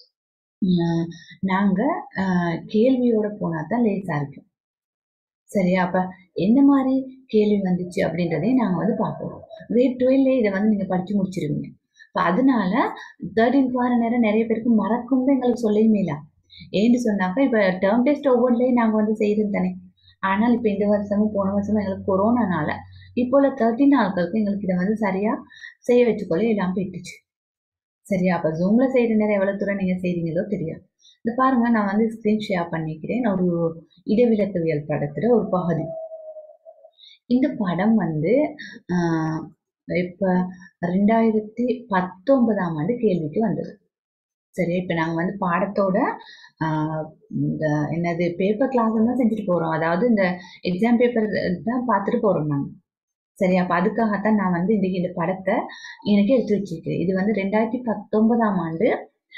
Speaker 1: உம், நாங்க ஆஹ், கேள்வியோட போனா தான் லேசா இருக்கும் சரியா அப்ப என்ன மாதிரி கேள்வி வந்துச்சு அப்படின்றதையும் நாங்க வந்து பார்ப்போம் கிரேட் டுவெல்ல இதை வந்து நீங்க படிச்சு முடிச்சிருவீங்க இப்ப அதனால தேர்ட்டீன் வார நேரம் நிறைய பேருக்கு மறக்கும் எங்களுக்கு சொல்லவே இல்லை ஏன்னு சொன்னாக்கா இப்போ டேர்ம் டெஸ்ட் ஒவ்வொன்றிலையும் நாங்கள் வந்து செய்கிறது தானே ஆனால் இப்போ இந்த வருஷமும் போன வருஷமும் எங்களுக்கு கொரோனானால இப்போ உள்ள தேர்ட்டின் நாட்களுக்கு எங்களுக்கு இதை வந்து சரியாக செய்ய வச்சுக்கொள்ள எல்லாம் போயிட்டுச்சு சரியா அப்போ ஜூமில் செய்கிற நேரம் எவ்வளோ தூரம் நீங்கள் செய்கிறீங்களோ தெரியாது இந்த பாருங்கள் நான் வந்து ஸ்க்ரீன் ஷேர் பண்ணிக்கிறேன் ஒரு இடவிலக்கவியல் படத்தில் ஒரு பகுதி இந்த படம் வந்து இப்போ ரெண்டாயிரத்தி பத்தொன்பதாம் ஆண்டு கேள்விக்கு வந்தது சரி இப்போ நாங்கள் வந்து பாடத்தோட ஆஹ் இந்த என்னது பேப்பர் கிளாஸ் தான் செஞ்சுட்டு போகிறோம் அதாவது இந்த எக்ஸாம் பேப்பர் தான் பார்த்துட்டு போகிறோம் நாங்கள் சரி அப்போ அதுக்காகத்தான் நான் வந்து இன்றைக்கி இந்த படத்தை எனக்கு எடுத்து வச்சிருக்கிறேன் இது வந்து ரெண்டாயிரத்தி பத்தொன்பதாம் ஆண்டு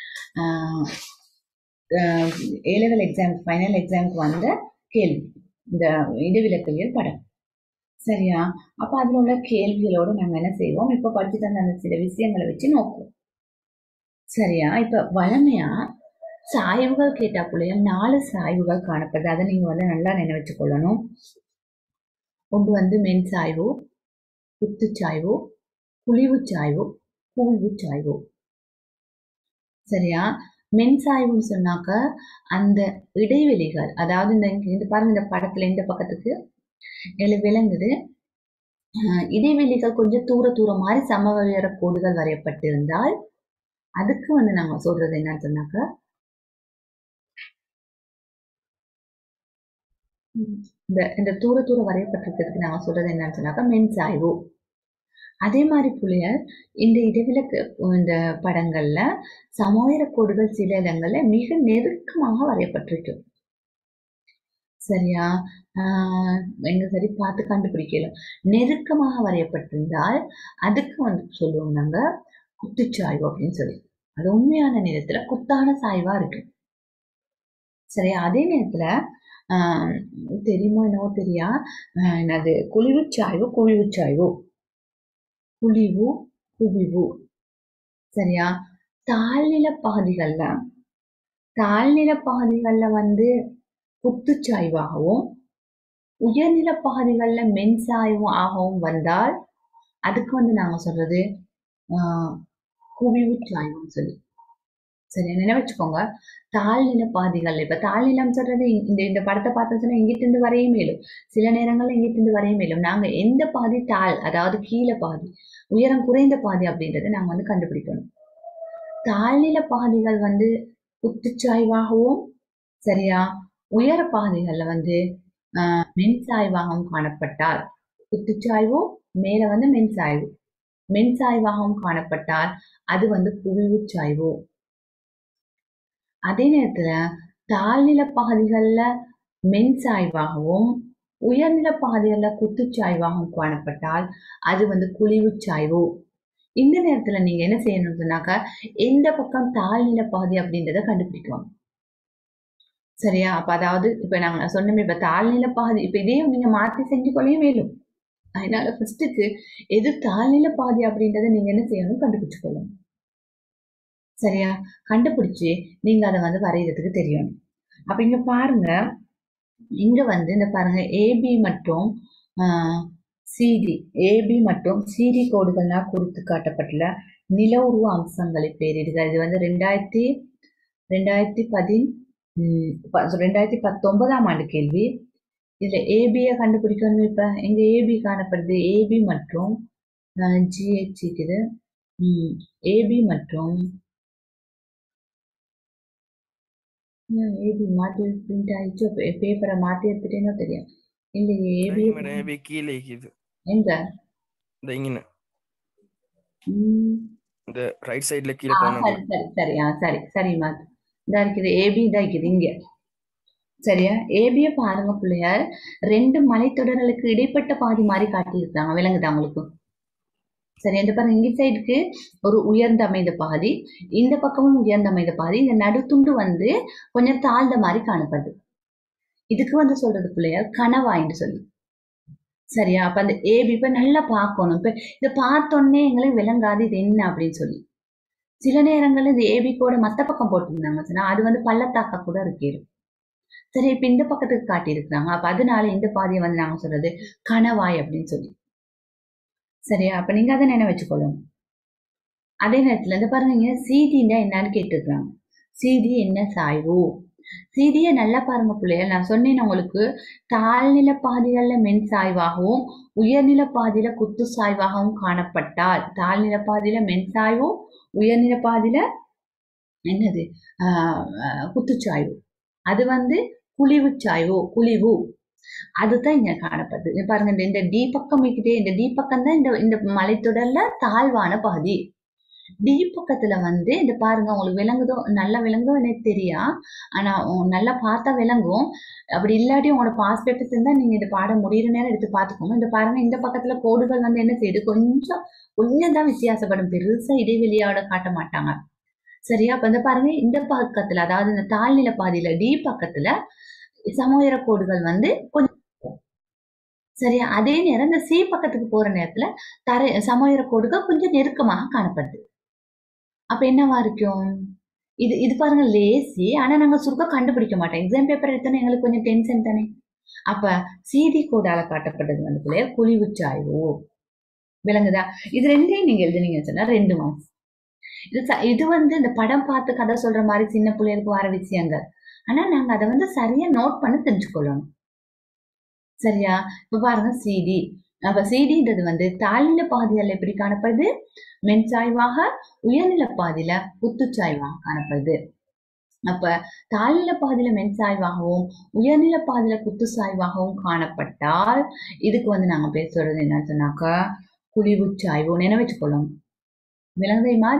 Speaker 1: ஏலெவல் எக்ஸாம் ஃபைனல் எக்ஸாமுக்கு வந்த கேள்வி இந்த இடவிலக்கவியல் படம் சரியா அப்போ அதில் உள்ள கேள்விகளோடு நாங்கள் என்ன செய்வோம் இப்போ படிச்சுட்டு வந்த அந்த சில விஷயங்களை வச்சு நோக்குவோம் சரியா இப்போ வளமையாக சாய்வுகள் கேட்டா பிள்ளைகள் நாலு சாய்வுகள் காணப்படுது அதை நீங்கள் வந்து நல்லா நினைவச்சு கொள்ளணும் ஒன்று வந்து மென் சாய்வு குத்துச்சாய்வு குழிவு சாய்வு குவிவு சாய்வு சரியா மென் சாய்வுன்னு சொன்னாக்க அந்த இடைவெளிகள் அதாவது இந்த இந்த பாருங்க இந்த படத்துல இந்த பக்கத்துக்கு எங்களுக்கு விளங்குது இடைவெளிகள் கொஞ்சம் தூர தூர மாதிரி சமவெளியர கோடுகள் வரையப்பட்டிருந்தால் அதுக்கு வந்து நாங்க சொல்றது என்னன்னு சொன்னாக்க இந்த இந்த தூர தூர வரையப்பட்டிருக்கிறதுக்கு நாங்க சொல்றது என்னன்னு சொன்னாக்கா மென் சாய்வு அதே மாதிரி புள்ளியர் இந்த இடைவிலக்கு இந்த படங்கள்ல சமோயர கோடுகள் சில இடங்கள்ல மிக நெருக்கமாக வரையப்பட்டிருக்கும் சரியா ஆஹ் எங்க சரி பார்த்து கண்டுபிடிக்கல நெருக்கமாக வரையப்பட்டிருந்தால் அதுக்கு வந்து சொல்லுவோம் நாங்க குத்துச்சாய்வு அப்படின்னு சொல்லி அது உண்மையான நேரத்துல குத்தான சாய்வா இருக்கு சரியா அதே நேரத்துல ஆஹ் தெரியுமோ என்னவோ தெரியா என்னது குழிவுச்சாய்வு குவிவுச்சாய்வு குழிவு குவிவு சரியா தாழ்நில பகுதிகள்ல தாழ்நில பகுதிகள்ல வந்து குத்துச்சாய்வாகவும் உயர்நில பகுதிகள்ல மென்சாய்வும் ஆகவும் வந்தால் அதுக்கு வந்து நாங்க சொல்றது ஆஹ் குவிவு சாய்வுன்னு சொல்லி சரி நினைவச்சுக்கோங்க தாழ்நில பாதிகள் இப்ப தாழ்நிலம் சொல்றது இந்த இந்த படத்தை பார்த்தோம்னா இங்கிட்டிருந்து வரைய மேலும் சில நேரங்கள்ல இங்கிட்டிருந்து வரைய மேலும் நாங்க எந்த பாதி தாழ் அதாவது கீழே பாதி உயரம் குறைந்த பாதி அப்படின்றத நாங்க வந்து கண்டுபிடிக்கணும் தாழ்நில பாதிகள் வந்து குத்துச்சாய்வாகவும் சரியா உயர பாதைகள்ல வந்து ஆஹ் மென்சாய்வாகவும் காணப்பட்டால் குத்துச்சாய்வும் மேல வந்து மென்சாய்வு மென்சாய்வாகவும் காணப்பட்டால் அது வந்து குவிவு சாய்வு அதே நேரத்துல தாழ்நில பகுதிகள்ல மென்சாய்வாகவும் உயர்நில பகுதிகள்ல குத்துச்சாய்வாகவும் காணப்பட்டால் அது வந்து குழிவு சாய்வு இந்த நேரத்துல நீங்க என்ன செய்யணும்னு சொன்னாக்கா எந்த பக்கம் தாழ்நில பகுதி அப்படின்றத கண்டுபிடிக்கணும் சரியா அப்ப அதாவது இப்ப நாங்க சொன்னோமே இப்ப தாழ்நில பாதி இப்ப இதையும் நீங்க மாத்தி செஞ்சு கொள்ளையும் மேலும் அதனால ஃபர்ஸ்ட்டுக்கு எது தாழ்நில பாதி அப்படின்றத நீங்க என்ன செய்யணும் கண்டுபிடிச்சு கொள்ளணும் சரியா கண்டுபிடிச்சு நீங்க அதை வந்து வரைகிறதுக்கு தெரியணும் அப்ப இங்க பாருங்க இங்க வந்து இந்த பாருங்க ஏபி மற்றும் சிடி ஏபி மற்றும் சிடி கோடுகள்லாம் குறித்து காட்டப்பட்டுள்ள நில உருவ அம்சங்களை பேரிடுக இது வந்து ரெண்டாயிரத்தி ரெண்டாயிரத்தி பதின் ரெண்டாயிரத்தி பத்தொன்பதாம் ஆண்டு கேள்வி இதுல ஏபியை கண்டுபிடிக்கணும் இப்ப எங்க ஏபி காணப்படுது ஏபி மற்றும் ஜிஹெச் இருக்குது ஏபி மற்றும் ஏபி மாத்தி பிரிண்ட் ஆயிடுச்சு பேப்பரை மாத்தி எடுத்துட்டேனோ தெரியும் இல்ல ஏபி
Speaker 2: ஏபி கீழே இருக்குது
Speaker 1: எங்க
Speaker 2: இந்த இங்கன
Speaker 1: ம்,
Speaker 2: இந்த ரைட் சைடுல கீழே
Speaker 1: ஆ,
Speaker 2: போனா
Speaker 1: சரி சரி சரி ஆ சரி சரி மாத்து இதா இருக்குது ஏபி தான் இருக்குது இங்க சரியா ஏபிய பாருங்க பிள்ளையார் ரெண்டு மலைத்தொடர்களுக்கு இடைப்பட்ட பாதி மாதிரி காட்டியிருக்காங்க விளங்குதா உங்களுக்கு சரி இந்த பாருங்க இங்க சைடுக்கு ஒரு உயர்ந்த அமைந்த பாதி இந்த பக்கமும் உயர்ந்த அமைந்த பாதி இந்த நடுத்துண்டு வந்து கொஞ்சம் தாழ்ந்த மாதிரி காணப்படுது இதுக்கு வந்து சொல்றது பிள்ளையார் கனவாயின்னு சொல்லி சரியா அப்ப அந்த ஏபி இப்ப நல்லா பார்க்கணும் இப்ப இதை பார்த்தோன்னே எங்களுக்கு விளங்காது இது என்ன அப்படின்னு சொல்லி சில நேரங்கள்ல இந்த ஏபி கூட மத்த பக்கம் போட்டிருந்தாங்க சொன்னா அது வந்து பள்ளத்தாக்கா கூட இருக்கேரும் சரி இப்ப இந்த பக்கத்துக்கு காட்டியிருக்கிறாங்க அப்ப அதனால இந்த பாதியை வந்து நாங்க சொல்றது கணவாய் அப்படின்னு சொல்லி சரியா அப்ப நீங்க அதை நினைவு வச்சுக்கொள்ளணும் அதே நேரத்துல இந்த பாருங்க இங்க சிடின்னா என்னன்னு கேட்டிருக்காங்க சிடி என்ன சாய்வு சிடியை நல்லா பாருங்க பிள்ளைகள் நான் சொன்னேன் உங்களுக்கு தாழ்நில பாதைகள்ல மென் சாய்வாகவும் உயர்நில பாதையில குத்து சாய்வாகவும் காணப்பட்டால் தாழ்நில பாதையில மென் சாய்வும் உயர்நில பாதையில என்னது ஆஹ் ஆஹ் குத்துச்சாய்வு அது வந்து குழிவு சாய்வு குழிவு அதுதான் இங்க காணப்படுது இங்க பாருங்க இந்த- இந்த டி பக்கம் இருக்குதே இந்த டி பக்கம் தான் இந்த இந்த மலைத்தொடர்ல தாழ்வான பகுதி டி பக்கத்துல வந்து இந்த பாருங்க உங்களுக்கு விளங்குதோ நல்லா விளங்கும் எனக்கு தெரியா ஆனா உம் நல்லா பார்த்தா விளங்கும் அப்படி இல்லாட்டி உங்களோட பாஸ் பேப்பர்ஸ் இருந்தா நீங்க இந்த பாடம் முடியிற நேரம் எடுத்து பார்த்துக்கோங்க இந்த பாருங்க இந்த பக்கத்துல கோடுகள் வந்து என்ன செய்யுது கொஞ்சம் கொஞ்சம் தான் வித்தியாசப்படும் பெருசா இடைவெளியோட காட்ட மாட்டாங்க சரியா அப்ப இந்த பாருங்க இந்த பக்கத்துல அதாவது இந்த தாழ்நில பாதையில டி பக்கத்துல சமோயர கோடுகள் வந்து கொஞ்சம் சரியா அதே நேரம் இந்த சி பக்கத்துக்கு போற நேரத்துல தரை சமோயர கோடுகள் கொஞ்சம் நெருக்கமாக காணப்படுது அப்ப என்னவா இருக்கும் இது இது பாருங்க லேசி ஆனா நாங்க சுருக்க கண்டுபிடிக்க மாட்டோம் எக்ஸாம் பேப்பர் எடுத்தோன்னே எங்களுக்கு கொஞ்சம் டென்ஷன் தானே அப்ப சிடி கோடால காட்டப்பட்டது வந்து பிள்ளைய குழிவு சாய்வு விளங்குதா இது ரெண்டையும் நீங்க எழுதுனீங்கன்னு சொன்னா ரெண்டு மார்க்ஸ் இது ச- இது வந்து இந்த படம் பார்த்து கதை சொல்ற மாதிரி சின்ன பிள்ளைகளுக்கு வர விஷயங்கள் ஆனா நாங்க அதை வந்து சரியா நோட் பண்ணி தெரிஞ்சுக்கொள்ளணும் சரியா இப்ப பாருங்க சிடி அப்ப சிடின்றது வந்து தாழ்நில பாதைகள் எப்படி காணப்படுது மென்சாய்வாக உயர்நில பாதையில குத்துச்சாய்வாக காணப்படுது அப்ப தாழ்நில பாதையில மென்சாய்வாகவும் உயர்நில பாதையில குத்துச்சாய்வாகவும் காணப்பட்டால் இதுக்கு வந்து நாங்க பேசுறது என்னன்னு சொன்னாக்கா குழிவுச்சாய்வு நினைவச்சுக்கொள்ளணும் விலங்குதைமா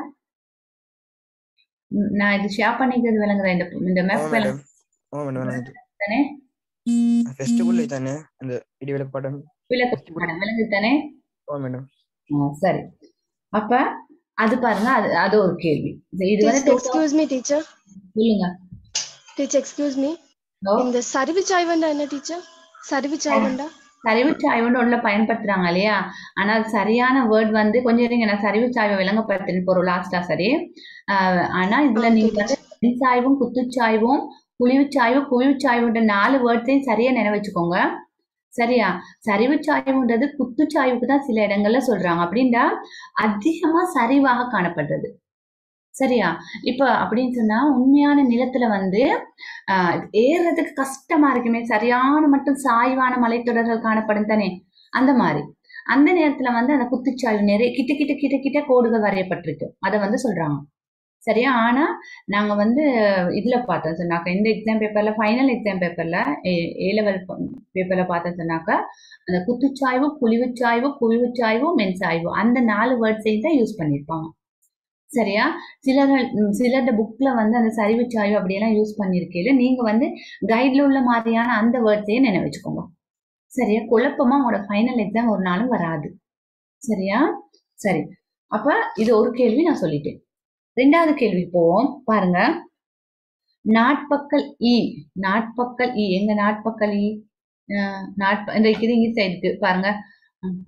Speaker 1: நான் இது ஷேர் பண்ணிக்கிறது விளங்குறேன் இந்த இந்த
Speaker 2: ஆமா
Speaker 1: மேப்
Speaker 2: மேடம் ஆமா மேடம் விளங்குது
Speaker 1: தானே
Speaker 2: ஃபெஸ்டிவல் தானே அந்த இடிவிலக்கு படம்
Speaker 1: விளக்கு மேடம் விளங்கு தானே
Speaker 2: ஆமா மேடம்
Speaker 1: ஆ, சரி அப்ப அது பாருங்க அது அது ஒரு கேள்வி இது வந்து
Speaker 3: Teacher, excuse me, teacher.
Speaker 1: சொல்லுங்க
Speaker 3: Teacher, excuse me.
Speaker 1: ஓ,
Speaker 3: இந்த சரிவு சாய்வண்டா என்ன டீச்சர் சரிவு சாய்வண்டா
Speaker 1: சரிவு சாய்வுன்னு உள்ள பயன்படுத்துறாங்க இல்லையா ஆனா அது சரியான வேர்ட் வந்து கொஞ்சம் இருங்க நான் சரிவு சாய்வை விளங்கப்படுத்தின போறோம் லாஸ்டா சரி ஆஹ் ஆனா இதுல
Speaker 3: Okay,
Speaker 1: நீங்க வந்து சாய்வும் குத்துச்சாய்வும் குழிவுச்சாய்வு குழிவுச்சாய்வுன்ற நாலு வேர்ட்ஸையும் சரியா நினைவு வச்சுக்கோங்க சரியா சரிவு சாய்வுன்றது குத்துச்சாய்வுக்கு தான் சில இடங்கள்ல சொல்றாங்க அப்படின்னா அதிகமா சரிவாக காணப்படுறது சரியா இப்ப அப்படின்னு சொன்னா உண்மையான நிலத்துல வந்து ஆஹ் ஏறுறதுக்கு கஷ்டமா இருக்குமே சரியான மட்டும் சாய்வான மலைத்தொடர்கள் காணப்படும் தானே அந்த மாதிரி அந்த நேரத்துல வந்து அந்த குத்துச்சாய்வு நிறைய கிட்ட கிட்ட கிட்ட கிட்ட கோடுகள் வரையப்பட்டிருக்கு அதை வந்து சொல்றாங்க சரியா ஆனா நாங்க வந்து இதுல பார்த்தோம் சொன்னாக்கா இந்த எக்ஸாம் பேப்பர்ல ஃபைனல் எக்ஸாம் பேப்பர்ல ஏ லெவல் பேப்பர்ல பார்த்தோம் சொன்னாக்கா அந்த குத்துச்சாய்வு குழிவுச்சாய்வு குழிவுச்சாய்வு மென்சாய்வு அந்த நாலு வேர்ட்ஸையும் தான் யூஸ் பண்ணியிருப்பாங்க சரியா சிலர் ம், சிலர் புக்ல வந்து அந்த சரிவு சாய்வு அப்படியெல்லாம் யூஸ் பண்ணியிருக்கையில நீங்க வந்து கைட்ல உள்ள மாதிரியான அந்த வேர்ட்ஸையும் நினைவு வச்சுக்கோங்க சரியா குழப்பமா உங்களோட ஃபைனல் எக்ஸாம் ஒரு நாளும் வராது சரியா சரி அப்ப இது ஒரு கேள்வி நான் சொல்லிட்டேன் ரெண்டாவது கேள்வி போவோம் பாருங்க நாட்பக்கல் இ நாட்பக்கல் இ எங்க நாட்பக்கல் இ அஹ் நாட்ப இந்த இது இங்க சைடுக்கு பாருங்க ம்.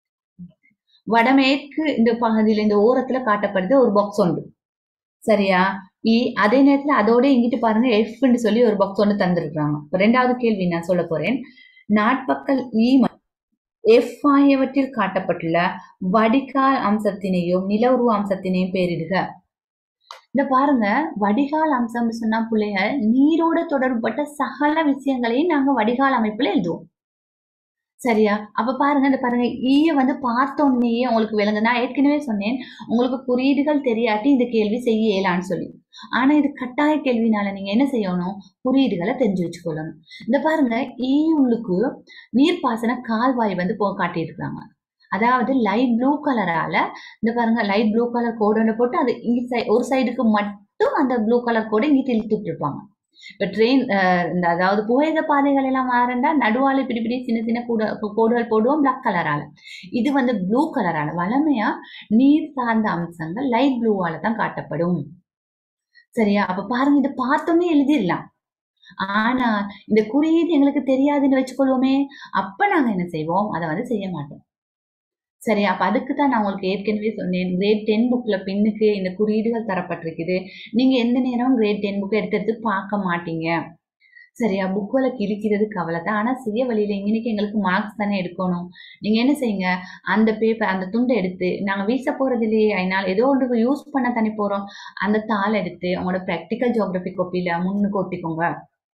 Speaker 1: வடமேற்கு இந்த பகுதியில இந்த ஓரத்துல காட்டப்படுது ஒரு பாக்ஸ் உண்டு சரியா இ அதே நேரத்துல அதோட இங்கிட்டு பாருங்க எஃப்னு சொல்லி ஒரு பாக்ஸ் ஒன்று தந்திருக்காங்க இப்ப ரெண்டாவது கேள்வி நான் சொல்ல போறேன் நாட்பக்கல் இ எஃப் ஆகியவற்றில் காட்டப்பட்டுள்ள வடிகால் அம்சத்தினையும் நிலவுருவ அம்சத்தினையும் பேரிடுக இந்த பாருங்க வடிகால் அம்சம்னு சொன்னா பிள்ளைங்க நீரோட தொடர்புபட்ட சகல விஷயங்களையும் நாங்க வடிகால் அமைப்புல எழுதுவோம் சரியா அப்ப பாருங்க இந்த பாருங்க ஈய வந்து பார்த்த உடனேயே உங்களுக்கு விளங்கு நான் ஏற்கனவே சொன்னேன் உங்களுக்கு குறியீடுகள் தெரியாட்டி இந்த கேள்வி செய்ய இயலான்னு சொல்லி ஆனா இது கட்டாய கேள்வினால நீங்க என்ன செய்யணும் குறியீடுகளை தெரிஞ்சு வச்சுக்கொள்ளணும் இந்த பாருங்க ஈ உள்ளுக்கு நீர்ப்பாசன கால்வாய் வந்து போ காட்டியிருக்காங்க அதாவது லைட் ப்ளூ கலரால இந்த பாருங்க லைட் ப்ளூ கலர் கோடு போட்டு அது இங்க side- ஒரு சைடுக்கு மட்டும் அந்த ப்ளூ கலர் கோடை இங்கிட்டு இழுத்துட்டு இருப்பாங்க இப்ப ட்ரெயின் இந்த அதாவது புகையிர பாதைகள் எல்லாம் மாறண்டா நடுவால இப்படி இப்படி சின்ன சின்ன கூட கோடுகள் போடுவோம் பிளாக் கலரால இது வந்து ப்ளூ கலரால வளமையா நீர் சார்ந்த அம்சங்கள் லைட் ப்ளூவால தான் காட்டப்படும் சரியா அப்ப பாருங்க இதை பார்த்தோன்னே எழுதிடலாம் ஆனா இந்த குறியீடு எங்களுக்கு தெரியாதுன்னு வச்சுக்கொள்வோமே அப்ப நாங்க என்ன செய்வோம் அதை வந்து செய்ய மாட்டோம் சரி அப்ப அதுக்கு தான் நான் உங்களுக்கு ஏற்கனவே சொன்னேன் கிரேட் டென் புக்ல பின்னுக்கு இந்த குறியீடுகள் தரப்பட்டிருக்குது நீங்க எந்த நேரம் கிரேட் டென் புக் எடுத்து எடுத்து பார்க்க மாட்டீங்க சரியா புக்குல கிழிக்கிறது கவலை தான் ஆனா செய்ய வழியில இன்னைக்கு எங்களுக்கு மார்க்ஸ் தானே எடுக்கணும் நீங்க என்ன செய்யுங்க அந்த பேப்பர் அந்த துண்டை எடுத்து நாங்க வீச போறது இல்லையே அதனால ஏதோ ஒன்று யூஸ் பண்ண தானே போறோம் அந்த தாள் எடுத்து உங்களோட ப்ராக்டிக்கல் ஜியோகிராஃபி கோப்பியில முன்னுக்கு ஒட்டிக்கோங்க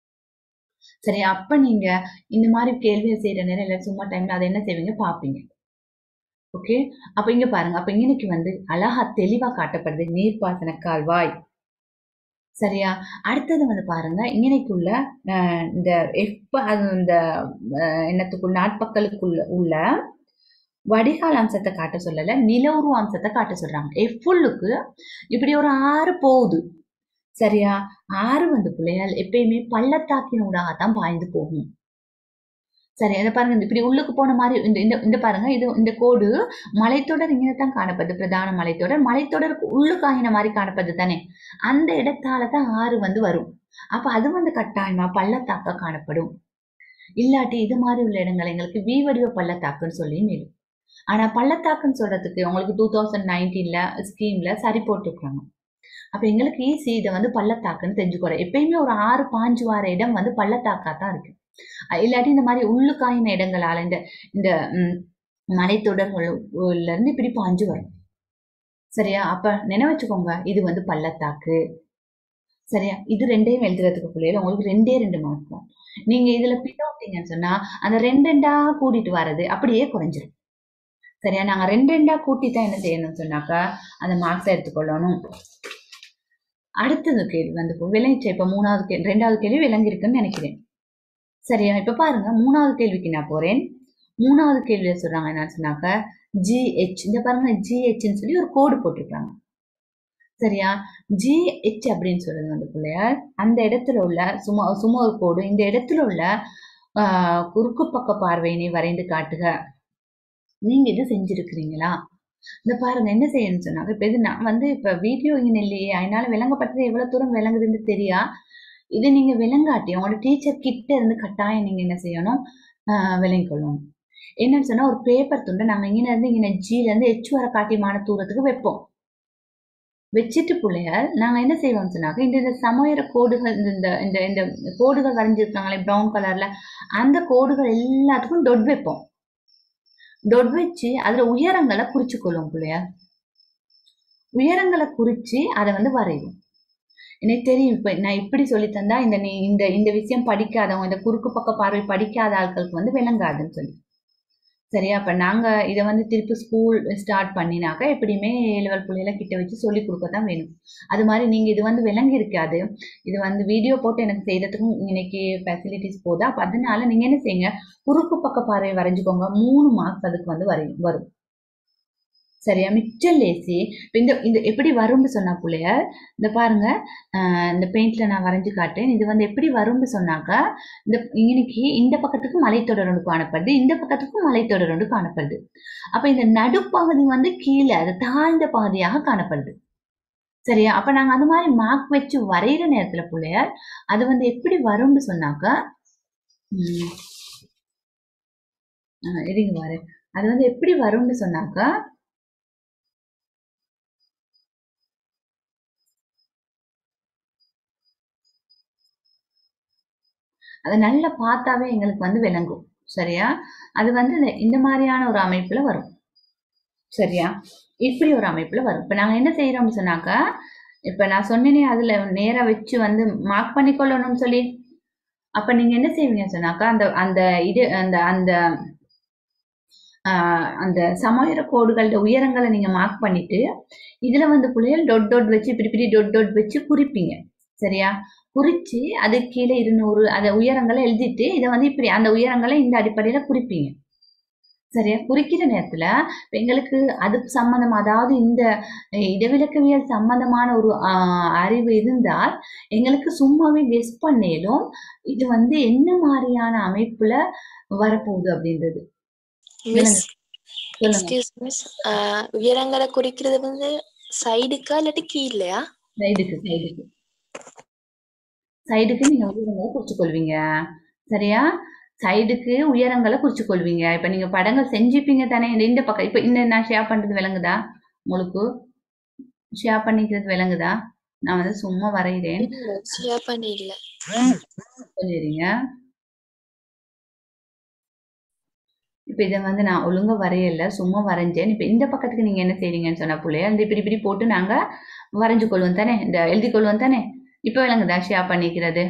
Speaker 1: சரி அப்ப நீங்க இந்த மாதிரி கேள்வியை செய்யற நேரம் இல்லை சும்மா டைம்ல அதை என்ன செய்வீங்க பார்ப்பீங்க ஓகே அப்ப இங்க பாருங்க அப்ப இன்னைக்கு வந்து அழகா தெளிவா காட்டப்படுது நீர்ப்பாசன கால்வாய் சரியா அடுத்தது வந்து பாருங்க இன்னைக்குள்ள அஹ், இந்த எப்ப அது இந்த அஹ், என்னத்துக்குள்ள நாட்பக்களுக்குள்ள உள்ள வடிகால் அம்சத்தை காட்ட சொல்லல நிலவுரு அம்சத்தை காட்ட சொல்றாங்க எஃபுல்லுக்கு இப்படி ஒரு ஆறு போகுது சரியா ஆறு வந்து பிள்ளைகள் எப்பயுமே பள்ளத்தாக்கின் ஊடாக தான் பாய்ந்து போகும் சரி அதை பாருங்க இந்த இப்படி உள்ளுக்கு போன மாதிரி இந்த இந்த இந்த பாருங்க இது இந்த கோடு மலைத்தொடர் இங்கே தான் காணப்படுது பிரதான மலைத்தொடர் மலைத்தொடருக்கு உள்ளுக்காயின மாதிரி காணப்படுது தானே அந்த இடத்தால தான் ஆறு வந்து வரும் அப்ப அது வந்து கட்டாயமா பள்ளத்தாக்கா காணப்படும் இல்லாட்டி இது மாதிரி உள்ள இடங்கள் எங்களுக்கு வி வடிவ பள்ளத்தாக்குன்னு சொல்லி மேலும் ஆனா பள்ளத்தாக்குன்னு சொல்றதுக்கு உங்களுக்கு டூ தௌசண்ட் நைன்டீன்ல ஸ்கீம்ல சரி போட்டுருக்காங்க அப்ப எங்களுக்கு ஈஸி இதை வந்து பள்ளத்தாக்குன்னு தெரிஞ்சுக்கிறோம் எப்பயுமே ஒரு ஆறு பாஞ்சு வார இடம் வந்து பள்ளத்தாக்கா தான் இருக்கு அஹ் இல்லாட்டி இந்த மாதிரி உள்ளுக்காயின இடங்களால இந்த இந்த ம், மலைத்தொடர்கள்ல இருந்து இப்படி பாஞ்சு வரும் சரியா அப்ப நினைவு வச்சுக்கோங்க இது வந்து பள்ளத்தாக்கு சரியா இது ரெண்டையும் எழுதுறதுக்கு பிள்ளைகள் உங்களுக்கு ரெண்டே ரெண்டு மார்க் தான் நீங்க இதுல பின்னோட்டீங்கன்னு சொன்னா அந்த ரெண்டு ரெண்டா கூட்டிட்டு வர்றது அப்படியே குறைஞ்சிரும் சரியா நாங்க ரெண்டு ரெண்டா கூட்டி தான் என்ன செய்யணும்னு சொன்னாக்கா அந்த மார்க்ஸை எடுத்துக்கொள்ளணும் அடுத்தது கேள்வி வந்து இப்போ விளங்கிச்சு இப்ப மூணாவது கேள்வி ரெண்டாவது கேள்வி விளங்கி இருக்குன்னு நினைக்கிறேன் சரியா இப்ப பாருங்க மூணாவது கேள்விக்கு நான் போறேன் மூணாவது கேள்வியில சொல்றாங்க என்ன சொன்னாக்க ஜிஹெச் இந்த பாருங்க ஜிஹெச்னு சொல்லி ஒரு கோடு போட்டிருக்காங்க சரியா ஜிஹெச் அப்படின்னு சொல்றது வந்து பிள்ளையார் அந்த இடத்துல உள்ள சும்மா சும்மா ஒரு கோடு இந்த இடத்துல உள்ள ஆஹ், குறுக்கு பக்க பார்வையினை வரைந்து காட்டுக நீங்க இது செஞ்சிருக்கிறீங்களா இந்த பாருங்க என்ன செய்யணும்னு சொன்னாங்க இப்ப இது நான் வந்து இப்ப வீடியோ இங்க இல்லையே அதனால விளங்கப்பட்டது எவ்வளவு தூரம் விளங்குதுன்னு தெரியா இது நீங்க விளங்காட்டி உங்களோட டீச்சர் கிட்ட இருந்து கட்டாயம் நீங்க என்ன செய்யணும் ஆஹ் விளங்கிக் கொள்ளணும் என்னன்னு சொன்னா ஒரு பேப்பர் துண்டை நாங்க இங்க இருந்து இங்க ஜில இருந்து எச் வர காட்டியமான தூரத்துக்கு வைப்போம் வச்சுட்டு பிள்ளைகள் நாங்க என்ன செய்வோம்னு சொன்னாக்க இந்த இந்த சமையற கோடுகள் இந்த இந்த இந்த இந்த கோடுகள் வரைஞ்சிருக்காங்களே ப்ரௌன் கலர்ல அந்த கோடுகள் எல்லாத்துக்கும் டொட் வைப்போம் டொட் வச்சு அதுல உயரங்களை குறிச்சு கொள்ளும் பிள்ளையார் உயரங்களை குறிச்சு அதை வந்து வரையும் எனக்கு தெரியும் இப்ப நான் இப்படி சொல்லி தந்தா இந்த நீ இந்த இந்த விஷயம் படிக்காதவங்க இந்த குறுக்கு பக்க பார்வை படிக்காத ஆட்களுக்கு வந்து விளங்காதுன்னு சொல்லி சரியா அப்ப நாங்க இதை வந்து திருப்பி ஸ்கூல் ஸ்டார்ட் பண்ணினாக்க எப்படியுமே லெவல் பிள்ளைகளை கிட்ட வச்சு சொல்லி கொடுக்க தான் வேணும் அது மாதிரி நீங்க இது வந்து விளங்கி இருக்காது இது வந்து வீடியோ போட்டு எனக்கு செய்யறதுக்கும் இன்னைக்கு ஃபெசிலிட்டிஸ் போதா அப்ப அதனால நீங்க என்ன செய்யுங்க குறுக்கு பக்க பார்வை வரைஞ்சுக்கோங்க மூணு மார்க்ஸ் அதுக்கு வந்து வரை வரும் சரியா மிச்சம் லேசி இப்ப இந்த இந்த எப்படி வரும்னு சொன்னா பிள்ளைய இந்த பாருங்க ஆஹ் இந்த பெயிண்ட்ல நான் வரைஞ்சு காட்டேன் இது வந்து எப்படி வரும்னு சொன்னாக்கா இந்த இன்னைக்கு இந்த பக்கத்துக்கு மலைத்தொடர் ஒன்று காணப்படுது இந்த பக்கத்துக்கும் மலைத்தொடர் ஒன்று காணப்படுது அப்ப இந்த நடுப்பகுதி வந்து கீழே அது தாழ்ந்த பகுதியாக காணப்படுது சரியா அப்ப நாங்க அந்த மாதிரி மார்க் வச்சு வரைகிற நேரத்துல பிள்ளையார் அது வந்து எப்படி வரும்னு சொன்னாக்கா உம் ஆஹ் இருங்க பாரு அது வந்து எப்படி வரும்னு சொன்னாக்கா அதை நல்லா பார்த்தாவே எங்களுக்கு வந்து விளங்கும் சரியா அது வந்து இந்த- இந்த மாதிரியான ஒரு அமைப்புல வரும் சரியா இப்படி ஒரு அமைப்புல வரும் இப்ப நாங்க என்ன செய்யறோம்னு சொன்னாக்கா இப்ப நான் சொன்னேனே அதுல நேரா வச்சு வந்து மார்க் பண்ணிக்கொள்ளணும்னு சொல்லி அப்ப நீங்க என்ன செய்வீங்க சொன்னாக்கா அந்த அந்த இது அந்த அந்த ஆஹ் அந்த சமயர கோடுகளோட உயரங்களை நீங்க மார்க் பண்ணிட்டு இதுல வந்து புள்ளைகள் டொட் டொட் வச்சு இப்படி இப்படி டொட் டொட் வச்சு குறிப்பீங்க சரியா குறிச்சு அது கீழே இருநூறு அந்த உயரங்களை எழுதிட்டு இதை வந்து இப்படி அந்த உயரங்களை இந்த அடிப்படையில குறிப்பீங்க சரியா குறிக்கிற நேரத்துல இப்ப எங்களுக்கு அது சம்பந்தம் அதாவது இந்த அஹ், இடவிலக்கவியல் சம்பந்தமான ஒரு ஆஹ், அறிவு இருந்தால் எங்களுக்கு சும்மாவே கெஸ் பண்ணேலும் இது வந்து என்ன மாதிரியான அமைப்புல வரப்போகுது அப்படின்றது
Speaker 4: மிஸ்
Speaker 1: சொல்லுங்க
Speaker 4: எக்ஸ்கியூஸ் மிஸ் உயரங்களை குறிக்கிறது வந்து சைடுக்கா இல்லாட்டி கீழயா
Speaker 1: சைடுக்கு சைடுக்கு சைடுக்கு நீங்க உயரங்களை குறிச்சு கொள்வீங்க சரியா சைடுக்கு உயரங்களை குறிச்சு கொள்வீங்க இப்ப நீங்க படங்கள் செஞ்சுப்பீங்க தானே இந்த இந்த பக்கம் இப்ப இந்த நான் ஷேர் பண்றது விளங்குதா உங்களுக்கு ஷேர் பண்ணிக்கிறது விளங்குதா நான் வந்து சும்மா வரைகிறேன்
Speaker 4: இல்ல ஷேர் பண்ணி இல்ல
Speaker 1: சொல்லிடுங்க இப்போ இதை வந்து நான் ஒழுங்கா வரையல சும்மா வரைஞ்சேன் இப்போ இந்த பக்கத்துக்கு நீங்க என்ன செய்றீங்கன்னு சொன்ன பிள்ளைய அந்த இப்படி இப்படி போட்டு நாங்க வரைஞ்சு கொள்வோம் தானே இந்த எழுதி கொள்வோம் தானே இப்போ விளங்குதா ஷேர் பண்ணிக்கிறது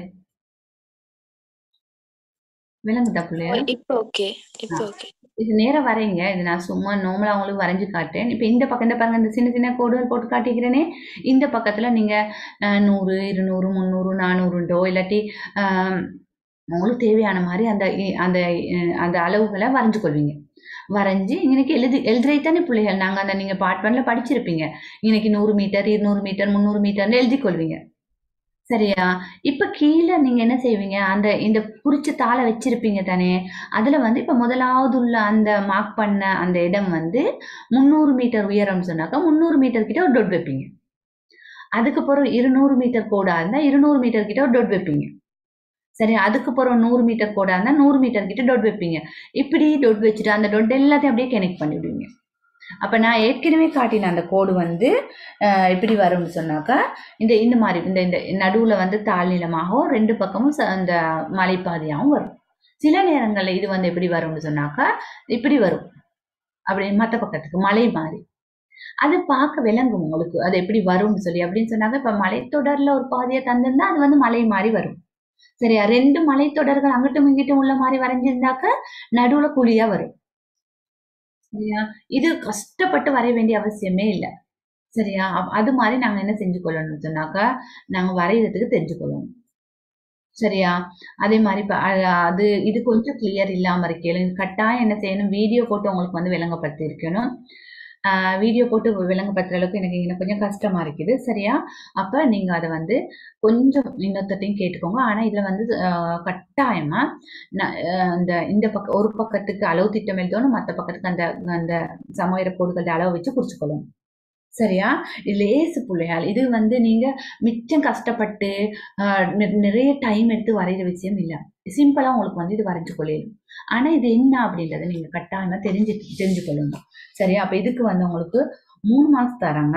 Speaker 1: விளங்குதா பிள்ளையா
Speaker 4: இப்ப ஓகே இப்ப ஓகே
Speaker 1: இது நேரா வரைங்க இது நான் சும்மா நார்மலா உங்களுக்கு வரைஞ்சு காட்டேன் இப்போ இந்த பக்கம் இந்த பாருங்க இந்த சின்ன சின்ன கோடுகள் போட்டு காட்டிக்கிறேனே இந்த பக்கத்துல நீங்க அஹ், நூறு இருநூறு முந்நூறு நானூறுண்டோ இல்லாட்டி ஆம், உங்களுக்கு தேவையான மாதிரி அந்த இ- அந்த அஹ், அந்த அளவுகளை வரைஞ்சு கொள்வீங்க வரைஞ்சி இன்னைக்கு எழுதி எழுதுறது தானே பிள்ளைகள் நாங்கள் அந்த நீங்கள் பார்ட் ஒன்ல படிச்சிருப்பீங்க இன்னைக்கு நூறு மீட்டர் இருநூறு மீட்டர் முந்நூறு மீட்டர்னு எழுதி கொள்வீங்க சரியா இப்ப கீழே நீங்க என்ன செய்வீங்க அந்த இந்த குறிச்ச தாளை வச்சிருப்பீங்க தானே அதுல வந்து இப்ப முதலாவது உள்ள அந்த மார்க் பண்ண அந்த இடம் வந்து முந்நூறு மீட்டர் உயரம் சொன்னாக்கா முந்நூறு மீட்டர் கிட்ட ஒரு டொட் வைப்பீங்க அதுக்கப்புறம் இருநூறு மீட்டர் கோடா இருந்தா இருநூறு மீட்டர் கிட்ட ஒரு டொட் வைப்பீங்க சரி அதுக்கப்புறம் நூறு மீட்டர் கோடா இருந்தா நூறு மீட்டர் கிட்ட டொட் வைப்பீங்க இப்படி டொட் வச்சுட்டு அந்த டொட் எல்லாத்தையும் அப்படியே கனெக்ட் பண்ணிவிடுவீங்க அப்ப நான் ஏற்கனவே காட்டின அந்த கோடு வந்து அஹ், எப்படி வரும்னு சொன்னாக்கா இந்த இந்த மாதிரி இந்த இந்த நடுவுல வந்து தாழ்நிலமாகவும் ரெண்டு பக்கமும் ச- அந்த மலைப்பாதையாகவும் வரும் சில நேரங்கள்ல இது வந்து எப்படி வரும்னு சொன்னாக்கா இப்படி வரும் அப்படி மத்த பக்கத்துக்கு மலை மாதிரி அது பார்க்க விளங்கும் உங்களுக்கு அது எப்படி வரும்னு சொல்லி அப்படின்னு சொன்னாக்க இப்ப மலைத்தொடர்ல ஒரு பாதையை தந்திருந்தா அது வந்து மலை மாதிரி வரும் சரியா ரெண்டு மலைத்தொடர்கள் அங்கிட்டும் இங்கிட்டும் உள்ள மாதிரி வரைஞ்சிருந்தாக்க நடுவுல குழியா வரும் சரியா இது கஷ்டப்பட்டு வரைய வேண்டிய அவசியமே இல்லை சரியா அப்- அது மாதிரி நாங்க என்ன செஞ்சு கொள்ளணும்னு சொன்னாக்கா நாங்க வரைகிறதுக்கு தெரிஞ்சு கொள்ளணும் சரியா அதே மாதிரி இப்ப அ- அது இது கொஞ்சம் கிளியர் இல்லாம இருக்கேன் கட்டாயம் என்ன செய்யணும் வீடியோ போட்டு உங்களுக்கு வந்து விளங்கப்படுத்தி இருக்கணும் வீடியோ போட்டு விளங்கப்படுத்துற அளவுக்கு எனக்கு இங்க கொஞ்சம் கஷ்டமா இருக்குது சரியா அப்ப நீங்க அதை வந்து கொஞ்சம் இன்னொருத்தையும் கேட்டுக்கோங்க ஆனா இதுல வந்து ஆஹ், கட்டாயமா ந- ஆஹ், இந்த இந்த பக்கம் ஒரு பக்கத்துக்கு அளவு திட்டம் எழுதணும் மற்ற பக்கத்துக்கு அந்த அந்த சமயர கோடுகளோட அளவு வச்சு குறிச்சுக்கொள்ளணும் சரியா இது லேசு பிள்ளையால் இது வந்து நீங்க மிச்சம் கஷ்டப்பட்டு ஆஹ், நி- நிறைய டைம் எடுத்து வரைகிற விஷயம் இல்லை சிம்பிளா உங்களுக்கு வந்து இது வரைஞ்சு கொள்ளையிடும் ஆனா இது என்ன அப்படின்றத நீங்க கட்டாயமா தெரிஞ்சு தெரிஞ்சு கொள்ளுங்க சரியா அப்ப இதுக்கு வந்து உங்களுக்கு மூணு மார்க்ஸ் தராங்க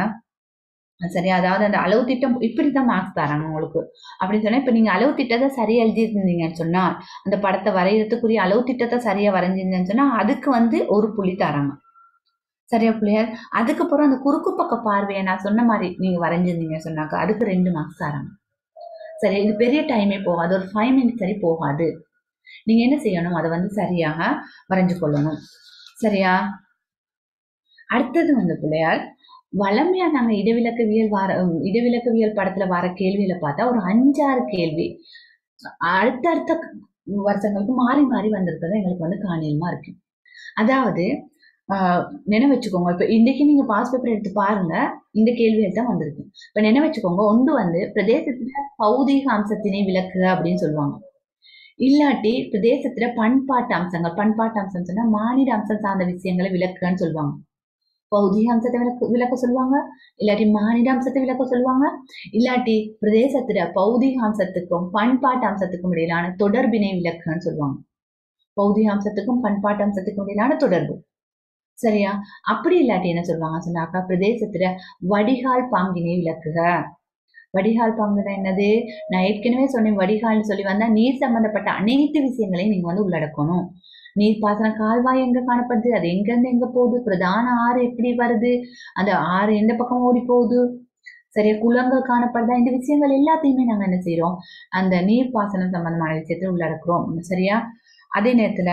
Speaker 1: சரியா அதாவது அந்த அளவு திட்டம் இப்படிதான் மார்க்ஸ் தராங்க உங்களுக்கு அப்படின்னு சொன்னா இப்ப நீங்க அளவு திட்டத்தை சரியா எழுதியிருந்தீங்கன்னு சொன்னா அந்த படத்தை வரைகிறதுக்குரிய அளவு திட்டத்தை சரியா வரைஞ்சிருந்தீங்கன்னு சொன்னா அதுக்கு வந்து ஒரு புள்ளி தராங்க சரியா பிள்ளையார் அதுக்கப்புறம் அந்த குறுக்கு பக்க பார்வையை நான் சொன்ன மாதிரி நீங்க வரைஞ்சிருந்தீங்க சொன்னாக்கா அதுக்கு ரெண்டு மார்க்ஸ் தராங்க சரி இது பெரிய டைமே போகாது ஒரு ஃபைவ் மினிட்ஸ் சரி போகாது நீங்க என்ன செய்யணும் அதை வந்து சரியாக வரைஞ்சு கொள்ளணும் சரியா அடுத்தது வந்து பிள்ளையார் வளமையா நாங்க இடவிலக்கவியல் வார உம், இடவிலக்கவியல் படத்துல வர கேள்வியில பார்த்தா ஒரு அஞ்சாறு கேள்வி அடுத்தடுத்த வருஷங்களுக்கு மாறி மாறி வந்திருக்கிறது எங்களுக்கு வந்து காணியமா இருக்கு அதாவது ஆஹ் நினைவு வச்சுக்கோங்க இப்ப இன்னைக்கு நீங்க பாஸ் பேப்பர் எடுத்து பாருங்க இந்த கேள்விகள் தான் வந்திருக்கு இப்ப நினைவு வச்சுக்கோங்க ஒன்று வந்து பிரதேசத்துல பௌதீக அம்சத்தினை விளக்குக அப்படின்னு சொல்லுவாங்க இல்லாட்டி பிரதேசத்துல பண்பாட்டு அம்சங்கள் பண்பாட்டு அம்சம் சொன்னா மாநில அம்சம் சார்ந்த விஷயங்களை விளக்குன்னு சொல்லுவாங்க பௌதிக அம்சத்தை விளக்கு விளக்க சொல்லுவாங்க இல்லாட்டி மாநில அம்சத்தை விளக்க சொல்லுவாங்க இல்லாட்டி பிரதேசத்துல பௌதிக அம்சத்துக்கும் பண்பாட்டு அம்சத்துக்கும் இடையிலான தொடர்பினை விளக்குன்னு சொல்லுவாங்க பௌதிக அம்சத்துக்கும் பண்பாட்டு அம்சத்துக்கும் இடையிலான தொடர்பு சரியா அப்படி இல்லாட்டி என்ன சொல்லுவாங்க சொன்னாக்கா பிரதேசத்துல வடிகால் பாங்கினை விளக்குக வடிகால் பாங்குனா என்னது நான் ஏற்கனவே சொன்னேன் வடிகால்னு சொல்லி வந்தா நீர் சம்பந்தப்பட்ட அனைத்து விஷயங்களையும் நீங்க வந்து உள்ளடக்கணும் நீர்ப்பாசன கால்வாய் எங்க காணப்படுது அது எங்க இருந்து எங்க போகுது பிரதான ஆறு எப்படி வருது அந்த ஆறு எந்த பக்கம் ஓடி போகுது சரியா குளங்கள் காணப்படுதா இந்த விஷயங்கள் எல்லாத்தையுமே நாங்க என்ன செய்றோம் அந்த நீர்ப்பாசனம் சம்பந்தமான விஷயத்தை உள்ளடக்குறோம் சரியா அதே நேரத்துல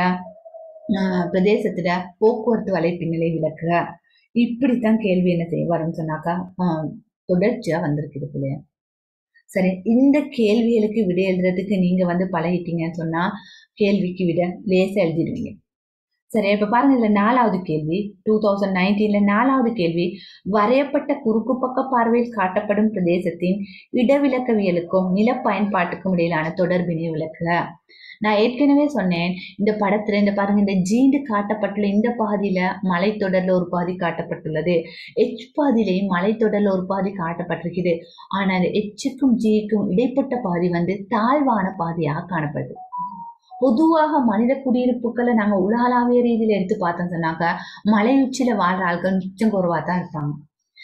Speaker 1: ஆஹ் பிரதேசத்துல போக்குவரத்து வலைப்பின்னலை விளக்குக இப்படித்தான் கேள்வி என்ன செய்ய வரும்னு சொன்னாக்கா ஆஹ் தொடர்ச்சியா வந்திருக்குது பிள்ளைய சரி இந்த கேள்விகளுக்கு விடை எழுதுறதுக்கு நீங்க வந்து பழகிட்டீங்கன்னு சொன்னா கேள்விக்கு விட லேசா எழுதிடுவீங்க சரி இப்ப பாருங்க இதுல நாலாவது கேள்வி டூ தௌசண்ட் நைன்டீன்ல நாலாவது கேள்வி வரையப்பட்ட குறுக்கு பக்க பார்வையில் காட்டப்படும் பிரதேசத்தின் இடவிலக்கவியலுக்கும் நில பயன்பாட்டுக்கும் இடையிலான தொடர்பினை விளக்குக நான் ஏற்கனவே சொன்னேன் இந்த படத்துல இந்த பாருங்க இந்த ஜீண்டு காட்டப்பட்டுள்ள இந்த பாதியில மலைத்தொடர்ல ஒரு பாதி காட்டப்பட்டுள்ளது எச் பாதியிலையும் மலைத்தொடர்ல ஒரு பாதி காட்டப்பட்டிருக்குது ஆனா அந்த எச்சுக்கும் ஜிக்கும் இடைப்பட்ட பாதி வந்து தாழ்வான பாதியாக காணப்படுது பொதுவாக மனித குடியிருப்புகளை நாங்க உலகளாவிய ரீதியில எடுத்து பார்த்தோம் சொன்னாக்க மலை உச்சியில வாழ்ற ஆட்கள் மிச்சம் குறைவா தான் இருப்பாங்க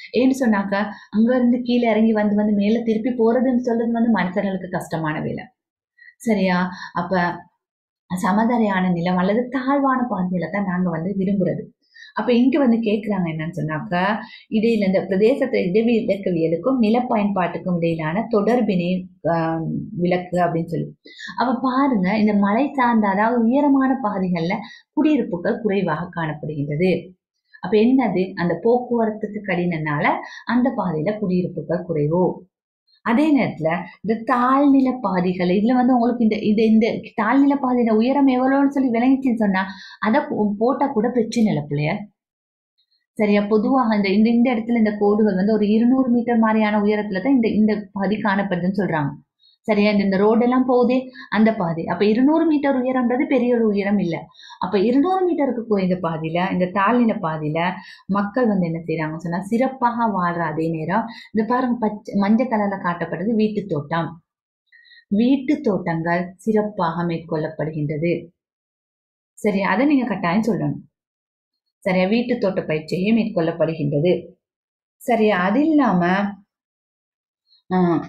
Speaker 1: ஏன்னு சொன்னாக்க அங்க இருந்து கீழே இறங்கி வந்து வந்து மேல திருப்பி போறதுன்னு சொல்றது வந்து மனுஷர்களுக்கு கஷ்டமான வேலை சரியா அப்ப சமதரையான நிலம் அல்லது தாழ்வான பாதையில தான் நாங்க வந்து விரும்புறது அப்ப இங்க வந்து கேக்குறாங்க என்னன்னு சொன்னாக்க இடையில இந்த பிரதேசத்தை இடவி இலக்கவியலுக்கும் நில பயன்பாட்டுக்கும் இடையிலான தொடர்பினை ஆஹ், விளக்கு அப்படின்னு சொல்லி அப்ப பாருங்க இந்த மலை சார்ந்த அதாவது உயரமான பகுதிகள்ல குடியிருப்புகள் குறைவாக காணப்படுகின்றது அப்ப என்னது அந்த போக்குவரத்துக்கு கடினனால அந்த பாதையில குடியிருப்புகள் குறைவோ அதே நேரத்துல இந்த தாழ்நில பாதைகள் இதுல வந்து உங்களுக்கு இந்த இது இந்த தாழ்நில பாதையில உயரம் எவ்வளோன்னு சொல்லி விளங்கிச்சுன்னு சொன்னா அதை போ- போட்டா கூட பிரச்சனை இல்லை பிள்ளைய சரியா பொதுவாக இந்த இந்த இந்த இடத்துல இந்த கோடுகள் வந்து ஒரு இருநூறு மீட்டர் மாதிரியான உயரத்துல தான் இந்த இந்த பாதை காணப்படுதுன்னு சொல்றாங்க சரியா இந்த இந்த ரோடெல்லாம் போகுதே அந்த பாதை அப்ப இருநூறு மீட்டர் உயரம்ன்றது பெரிய ஒரு உயரம் இல்லை அப்ப இருநூறு மீட்டருக்கு குறைந்த பாதையில இந்த தாழ்நில பாதையில மக்கள் வந்து என்ன செய்யறாங்க சொன்னா சிறப்பாக வாழ்ற அதே நேரம் இந்த பாருங்க பச்சை மஞ்சள் கலர்ல காட்டப்படுறது வீட்டு தோட்டம் வீட்டு தோட்டங்கள் சிறப்பாக மேற்கொள்ளப்படுகின்றது சரி அதை நீங்க கட்டாயம் சொல்லணும் சரியா வீட்டு தோட்ட பயிற்சியே மேற்கொள்ளப்படுகின்றது சரியா அது இல்லாம ஆஹ்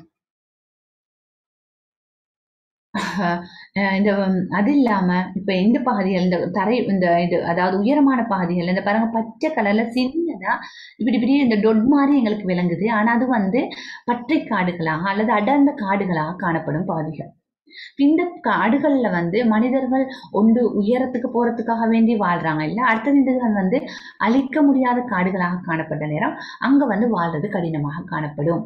Speaker 1: ஆஹ் இந்த உம், அது இல்லாம இப்ப இந்த பகுதிகள் இந்த தரை இந்த இது அதாவது உயரமான பகுதிகள் இந்த பாருங்க பச்சை கலர்ல சின்னதா இப்படி இப்படி இந்த டொட் மாதிரி எங்களுக்கு விளங்குது ஆனா அது வந்து பற்றை காடுகளாக அல்லது அடர்ந்த காடுகளாக காணப்படும் பகுதிகள் இந்த காடுகள்ல வந்து மனிதர்கள் ஒன்று உயரத்துக்கு போறதுக்காக வேண்டி வாழ்றாங்க இல்ல அடுத்தது இதுகள் வந்து அழிக்க முடியாத காடுகளாக காணப்பட்ட நேரம் அங்க வந்து வாழ்றது கடினமாக காணப்படும்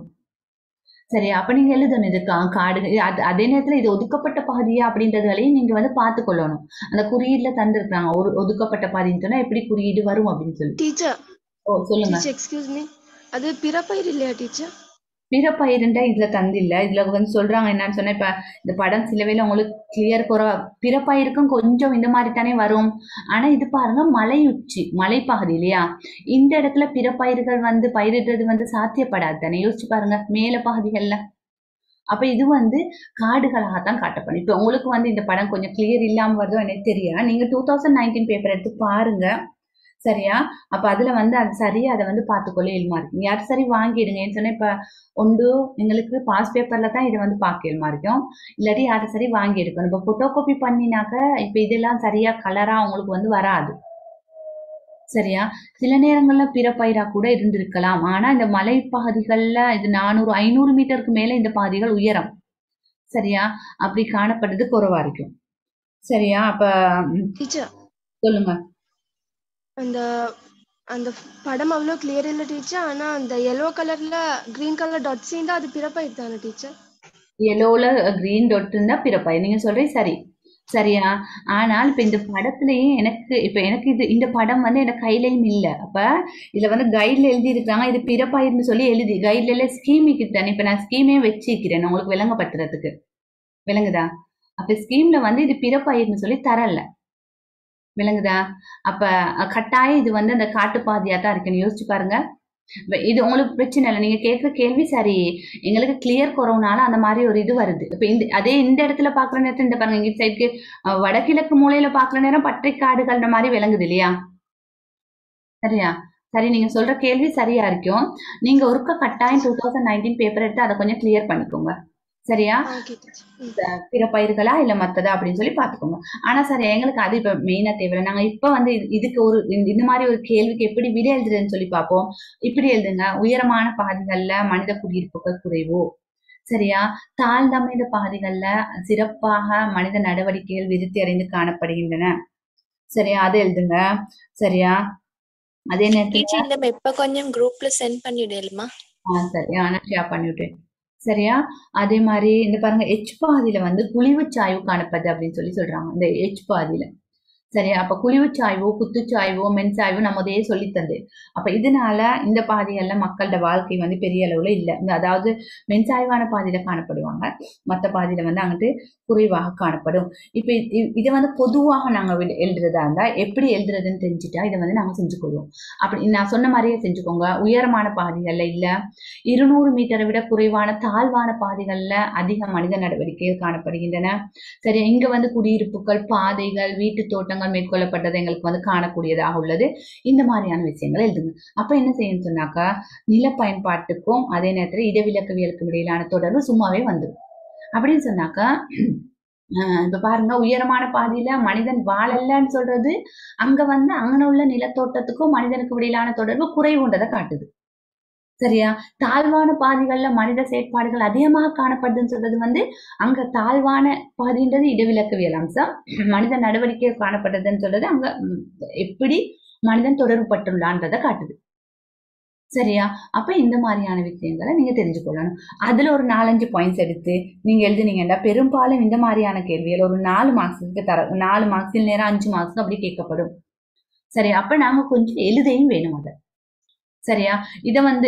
Speaker 1: சரி அப்ப நீங்க எழுதணும் இது கா- காடு அது அதே நேரத்துல இது ஒதுக்கப்பட்ட பகுதியா அப்படின்றதுகளையும் நீங்க வந்து பார்த்து கொள்ளணும் அந்த குறியீடுல தந்திருக்காங்க ஒரு ஒதுக்கப்பட்ட பாதின்னு சொன்னா எப்படி குறியீடு வரும் அப்படின்னு சொல்லி
Speaker 3: டீச்சர்
Speaker 1: ஓ சொல்லுங்க
Speaker 3: டீச்சர் எக்ஸ்கியூஸ் மீ அது பிறப்பயிர் இல்லையா டீச்சர்
Speaker 1: பிற பயிருண்டா இதுல தந்தில்ல இதுல வந்து சொல்றாங்க என்னன்னு சொன்னா இப்ப இந்த படம் சிலவேல உங்களுக்கு கிளியர் குறை பிற பயிருக்கும் கொஞ்சம் இந்த மாதிரி தானே வரும் ஆனா இது பாருங்க மலை உச்சி மலைப்பகுதி இல்லையா இந்த இடத்துல பிற பயிர்கள் வந்து பயிரிடுறது வந்து சாத்தியப்படாது தானே யோசிச்சு பாருங்க மேல பகுதிகள்ல அப்ப இது வந்து காடுகளாகத்தான் காட்டப்படும் இப்ப உங்களுக்கு வந்து இந்த படம் கொஞ்சம் கிளியர் இல்லாம வருதோ எனக்கு தெரியல நீங்க டூ தௌசண்ட் நைன்டீன் பேப்பர் எடுத்து பாருங்க சரியா அப்ப அதுல வந்து அது சரியா அதை வந்து பார்த்துக்கொள்ள இயல்மா இருக்கும் யார் சரி வாங்கிடுங்கன்னு சொன்னா இப்ப ஒன்று எங்களுக்கு பாஸ் பேப்பர்ல தான் இதை வந்து பார்க்க இயல்மா இருக்கும் இல்லாட்டி யாரை சரி வாங்கி எடுக்கணும் இப்போ ஃபோட்டோ காப்பி பண்ணினாக்க இப்ப இதெல்லாம் சரியா கலரா உங்களுக்கு வந்து வராது சரியா சில நேரங்கள்ல பிற பயிரா கூட இருந்திருக்கலாம் ஆனா இந்த மலை பகுதிகள்ல இது நானூறு ஐநூறு மீட்டருக்கு மேல இந்த பாதைகள் உயரம் சரியா அப்படி காணப்படுறது குறைவா இருக்கும் சரியா அப்ப ம்,
Speaker 3: டீச்சர்
Speaker 1: சொல்லுங்க
Speaker 3: அந்த அந்த படம் அவ்வளோ கிளியர் இல்லை டீச்சர் ஆனா அந்த எல்லோ கலர்ல கிரீன் கலர் டாட்ஸ் இருந்தா அது பிறப்பயிர் தானே டீச்சர்
Speaker 1: எல்லோல கிரீன் dot இருந்தா பிறப்பாய் நீங்க சொல்றது சரி சரியா ஆனால் இப்ப இந்த படத்துலயே எனக்கு இப்ப எனக்கு இது இந்த படம் வந்து எனக்கு கையிலயும் இல்ல அப்ப இதுல வந்து கைட்ல எழுதி இருக்காங்க இது பிறப்பாயிர்னு சொல்லி எழுதி கைட்ல எல்லாம் ஸ்கீமுக்கு தானே இப்ப நான் ஸ்கீமே வச்சிருக்கிறேன் உங்களுக்கு விளங்கப்படுத்துறதுக்கு விளங்குதா அப்ப ஸ்கீம்ல வந்து இது பிறப்பாயிர்னு சொல்லி தரல விளங்குதா அப்ப அஹ், கட்டாயம் இது வந்து அந்த காட்டுப்பாதையா தான் இருக்குன்னு யோசிச்சு பாருங்க இப்ப இது உங்களுக்கு பிரச்சனை இல்லை நீங்க கேட்குற கேள்வி சரி எங்களுக்கு கிளியர் குறவுனால அந்த மாதிரி ஒரு இது வருது இப்ப இந்த அதே இந்த இடத்துல பாக்குற நேரத்துல இந்த பாருங்க இந்த சைடுக்கு வடகிழக்கு மூலையில பாக்குற நேரம் பற்றை காடுகள்ன்ற மாதிரி விளங்குது இல்லையா சரியா சரி நீங்க சொல்ற கேள்வி சரியா இருக்கும் நீங்க ஒருக்க கட்டாயம் டூ தௌசண்ட் நைன்டீன் பேப்பர் எடுத்து அதை கொஞ்சம் கிளியர் பண்ணிக்கோங்க சரியா
Speaker 3: ஓகே டீச்சர்
Speaker 1: பிற பயிர்களா இல்ல மத்ததா அப்படின்னு சொல்லி பாத்துக்கோங்க ஆனா சார் எங்களுக்கு அது இப்ப மெயினா தேவையில்லை நாங்க இப்ப வந்து இது- இதுக்கு ஒரு இந்த- இந்த மாதிரி ஒரு கேள்விக்கு எப்படி விட எழுதுறதுன்னு சொல்லி பார்ப்போம் இப்படி எழுதுங்க உயரமான பகுதிகள்ல மனித குடியிருப்புகள் குறைவு சரியா தாழ்ந்தமைந்த பகுதிகள்ல சிறப்பாக மனித நடவடிக்கைகள் விருத்தி அடைந்து காணப்படுகின்றன சரியா அது எழுதுங்க சரியா அதே நேரத்துல
Speaker 4: டீச்சர் இந்த மெப்ப கொஞ்சம் குரூப்ல சென்ட் பண்ணிவிடலுமா
Speaker 1: ஆ சரி ஆனால் ஷேர் பண்ணிவிட்டேன் சரியா அதே மாதிரி இந்த பாருங்க எச் பாதியில வந்து குழிவுச் சாய்வு காணப்படுது அப்படின்னு சொல்லி சொல்றாங்க இந்த எச் பாதியில சரியா அப்ப குழிவுச் சாய்வோ குத்துச்சாய்வோ மென்சாய்வோ நம்ம அதையே சொல்லி தந்து அப்ப இதனால இந்த பாதைகள்ல மக்களோட வாழ்க்கை வந்து பெரிய அளவுல இல்ல இந்த அதாவது மென்சாய்வான பாதையில காணப்படுவாங்க மத்த பாதையில வந்து அங்கிட்டு குறைவாக காணப்படும் இப்ப இ- இ- இதை வந்து பொதுவாக நாங்க வி- எழுதுறதா இருந்தா எப்படி எழுதுறதுன்னு தெரிஞ்சுட்டா இதை வந்து நாங்க செஞ்சுக்கொள்வோம் அப்படி நான் சொன்ன மாதிரியே செஞ்சுக்கோங்க உயரமான பாதைகள்ல இல்ல இருநூறு மீட்டரை விட குறைவான தாழ்வான பாதைகள்ல அதிக மனித நடவடிக்கைகள் காணப்படுகின்றன சரி இங்க வந்து குடியிருப்புகள் பாதைகள் வீட்டு தோட்டங்கள் ஆய்வுக்கூடங்கள் மேற்கொள்ளப்பட்டது எங்களுக்கு வந்து காணக்கூடியதாக உள்ளது இந்த மாதிரியான விஷயங்கள் எழுதுங்க அப்ப என்ன செய்யணும்னு சொன்னாக்கா நில பயன்பாட்டுக்கும் அதே நேரத்தில் இடவிலக்கவியலுக்கும் இடையிலான தொடர்பு சும்மாவே வந்துடும் அப்படின்னு சொன்னாக்கா ஆஹ் இப்ப பாருங்க உயரமான பாதியில மனிதன் வாழலன்னு சொல்றது அங்க வந்து அங்கன உள்ள நிலத்தோட்டத்துக்கும் மனிதனுக்கு இடையிலான தொடர்பு குறைவுன்றதை காட்டுது சரியா தாழ்வான பாதிகள்ல மனித செயற்பாடுகள் அதிகமாக காணப்படுதுன்னு சொல்றது வந்து அங்க தாழ்வான பாதின்றது இடவிலக்கவியல் அம்சம் மனித நடவடிக்கை காணப்படுதுன்னு சொல்றது அங்க ம், எப்படி மனிதன் தொடர்பு பட்டுள்ளான்றதை காட்டுது சரியா அப்ப இந்த மாதிரியான விஷயங்களை நீங்க தெரிஞ்சுக்கொள்ளணும் அதுல ஒரு நாலஞ்சு பாயிண்ட்ஸ் எடுத்து நீங்க எழுதுனீங்கன்னா பெரும்பாலும் இந்த மாதிரியான கேள்விகள் ஒரு நாலு மார்க்ஸுக்கு தர நாலு மார்க்ஸில் நேரம் அஞ்சு மார்க்ஸ் அப்படி கேட்கப்படும் சரி அப்ப நாங்க கொஞ்சம் எழுதையும் வேணும் அதை சரியா இதை வந்து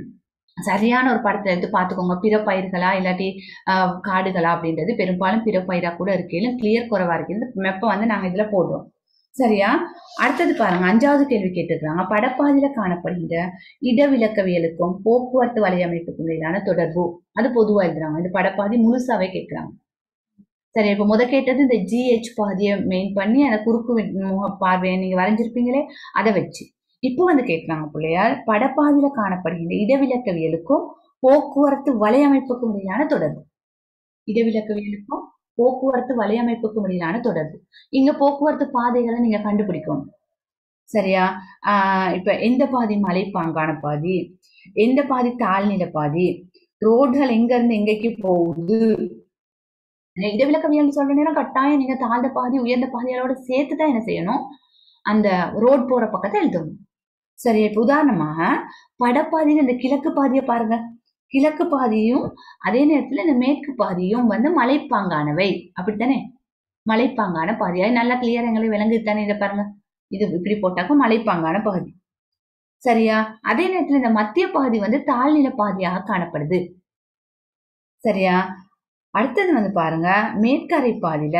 Speaker 1: சரியான ஒரு படத்தை எடுத்து பார்த்துக்கோங்க பிற பயிர்களா இல்லாட்டி ஆஹ், காடுகளா அப்படின்றது பெரும்பாலும் பிற பயிரா கூட இருக்கையிலும் கிளியர் குறைவா இருக்கு இந்த மெப்பை வந்து நாங்க இதுல போடுறோம் சரியா அடுத்தது பாருங்க அஞ்சாவது கேள்வி கேட்டிருக்காங்க படப்பாதையில காணப்படுகின்ற இடவிலக்கவியலுக்கும் போக்குவரத்து வலையமைப்புக்கும் இடையிலான தொடர்பு அது பொதுவா எழுதுறாங்க இந்த படப்பாதி முழுசாவே கேட்கறாங்க சரி இப்ப முத கேட்டது இந்த ஜிஹெச் பாதியை மெயின் பண்ணி அந்த குறுக்கு வெ- முக பார்வையை நீங்க வரைஞ்சிருப்பீங்களே அதை வச்சு இப்போ வந்து கேட்கறாங்க பிள்ளையார் படப்பாதியில காணப்படுகின்ற இடவிலக்கவியலுக்கும் போக்குவரத்து வலையமைப்புக்கும் இடையிலான தொடர்பு இடவிலக்கவியலுக்கும் போக்குவரத்து வலையமைப்புக்கும் இடையிலான தொடர்பு இங்க போக்குவரத்து பாதைகளை நீங்க கண்டுபிடிக்கணும் சரியா ஆஹ் இப்ப எந்த பாதி மலைப்பாங்கான பாதி எந்த பாதி தாழ்நில பாதி ரோடுகள் எங்க இருந்து எங்கேக்கு போகுது இடவிலக்கவியல் சொல்ற நேரம் கட்டாயம் நீங்க தாழ்ந்த பாதி உயர்ந்த பாதைகளோட சேர்த்து தான் என்ன செய்யணும் அந்த ரோட் போற பக்கத்தை எழுதணும் சரி இப்ப உதாரணமாக படப்பாதியில் இந்த கிழக்கு பாதியை பாருங்க கிழக்கு பாதியும் அதே நேரத்துல இந்த மேற்கு பாதியும் வந்து மலைப்பாங்கானவை அப்படித்தானே மலைப்பாங்கான பாதி அது நல்லா கிளியர் எங்களுக்கு விளங்குது தானே இதை பாருங்க இது இப்படி போட்டாக்க மலைப்பாங்கான பாதி சரியா அதே நேரத்துல இந்த மத்திய பாதி வந்து தாழ்நில பாதியாக காணப்படுது சரியா அடுத்தது வந்து பாருங்க மேற்கரை பாதியில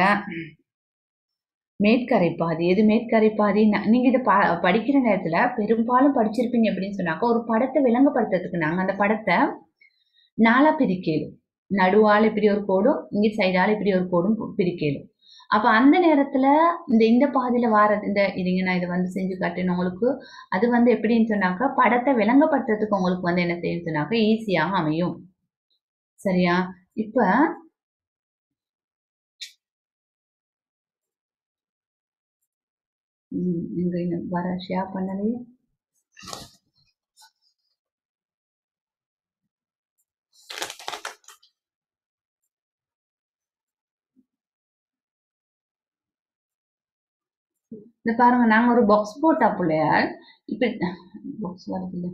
Speaker 1: மேற்கரை பாதி எது மேற்கரை பாதி ந- நீங்க இதை ப படிக்கிற நேரத்துல பெரும்பாலும் படிச்சிருப்பீங்க அப்படின்னு சொன்னாக்கா ஒரு படத்தை விளங்கப்படுத்துறதுக்கு நாங்க அந்த படத்தை நாலா பிரிக்கலும் நடுவால இப்படி ஒரு கோடும் இங்க சைடால இப்படி ஒரு கோடும் பு- பிரிக்கலும் அப்ப அந்த நேரத்துல இந்த இந்த பாதியில வாரது இந்த இதுங்க நான் இதை வந்து செஞ்சு காட்டுறேன் உங்களுக்கு அது வந்து எப்படின்னு சொன்னாக்கா படத்தை விளங்கப்படுத்துறதுக்கு உங்களுக்கு வந்து என்ன செய்யும் சொன்னாக்கா ஈஸியாக அமையும் சரியா இப்ப ம், இங்க இன்னும் வர ஷேர் பண்ணலையே இந்த பாருங்க நாங்க ஒரு பாக்ஸ் போட்டா பிள்ளையார் இப்ப பாக்ஸ் வருது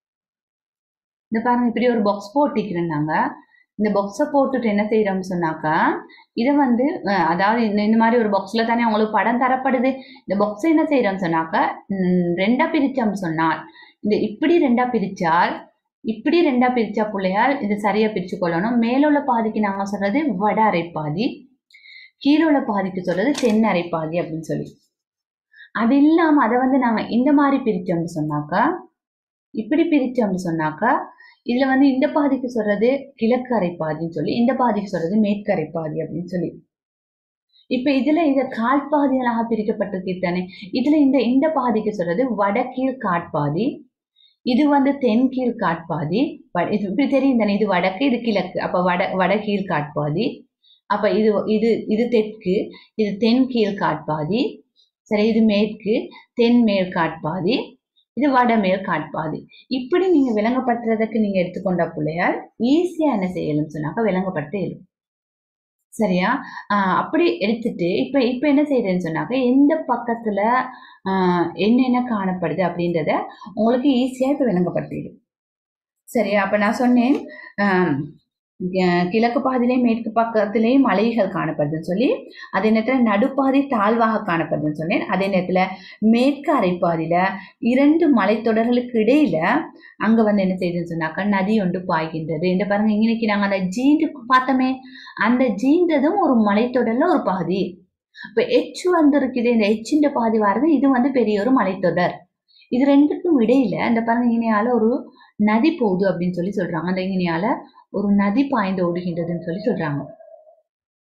Speaker 1: இந்த பாருங்க இப்படி ஒரு பாக்ஸ் போட்டிக்கிறோம் நாங்க இந்த பாக்ஸை போட்டுட்டு என்ன செய்யறோம்னு சொன்னாக்கா இதை வந்து அஹ், அதாவது இந்த இந்த மாதிரி ஒரு பாக்ஸ்ல தானே உங்களுக்கு படம் தரப்படுது இந்த பாக்ஸை என்ன செய்யறோம்னு சொன்னாக்கா ம், ரெண்டா பிரிச்சோம்னு சொன்னால் இந்த இப்படி ரெண்டா பிரிச்சால் இப்படி ரெண்டா பிரிச்சா பிள்ளையால் இது சரியா பிரிச்சு கொள்ளணும் மேல உள்ள பாதிக்கு நாங்க சொல்றது வட அரைப்பாதி கீழே உள்ள பாதிக்கு சொல்றது தென் அரைப்பாதி அப்படின்னு சொல்லி அது இல்லாம அதை வந்து நாங்க இந்த மாதிரி பிரிச்சோம்னு சொன்னாக்கா இப்படி பிரிச்சோம்னு சொன்னாக்கா இதுல வந்து இந்த பாதிக்கு சொல்றது கிழக்கு அரைப்பாதின்னு சொல்லி இந்த பாதிக்கு சொல்றது மேற்கு அரைப்பாதி அப்படின்னு சொல்லி இப்ப இதுல இத கால்பாதிகளாக பிரிக்கப்பட்டிருக்கு தானே இதுல இந்த இந்த பாதிக்கு சொல்றது வடகீழ் காட்பாதி இது வந்து தென்கீழ் காட்பாதி வ- இது இப்படி தெரியும் தானே இது வடக்கு இது கிழக்கு அப்ப வட வடகீழ் காட்பாதி அப்ப இது இது இது தெற்கு இது தென்கீழ் காட்பாதி சரி இது மேற்கு தென் மேற்காட்பாதி இது வடமேல் காட்பாதி இப்படி நீங்க விளங்கப்படுத்துறதுக்கு நீங்க எடுத்துக்கொண்ட பிள்ளையார் ஈஸியா என்ன செய்யலும் சொன்னாக்க விளங்கப்படுத்த இயலும் சரியா ஆஹ் அப்படி எடுத்துட்டு இப்ப இப்ப என்ன செய்யறேன்னு சொன்னாக்க எந்த பக்கத்துல ஆஹ் என்னென்ன காணப்படுது அப்படின்றத உங்களுக்கு ஈஸியா இப்ப விளங்கப்படுத்திடும் சரியா அப்ப நான் சொன்னேன் ஆஹ் கி- கிழக்கு பாதியிலையும் மேற்கு பக்கத்திலேயும் மலைகள் காணப்படுதுன்னு சொல்லி அதே நேரத்துல நடுப்பாதி தாழ்வாக காணப்படுதுன்னு சொன்னேன் அதே நேரத்துல மேற்கு அரைப்பாதியில இரண்டு மலைத்தொடர்களுக்கு இடையில அங்க வந்து என்ன செய்யுதுன்னு சொன்னாக்கா நதி ஒன்று பாய்கின்றது இந்த பாருங்க இன்னைக்கு நாங்க அந்த ஜீண்டு பார்த்தோமே அந்த ஜீன்றதும் ஒரு மலைத்தொடர்ல ஒரு பாதி இப்ப எச் வந்து இருக்குது இந்த எச்சின்ற பாதி வர்றது இது வந்து பெரிய ஒரு மலைத்தொடர் இது ரெண்டுக்கும் இடையில இந்த பாருங்க இங்கனையால ஒரு நதி போகுது அப்படின்னு சொல்லி சொல்றாங்க அந்த இங்கனையால ஒரு நதி பாய்ந்து ஓடுகின்றதுன்னு சொல்லி சொல்றாங்க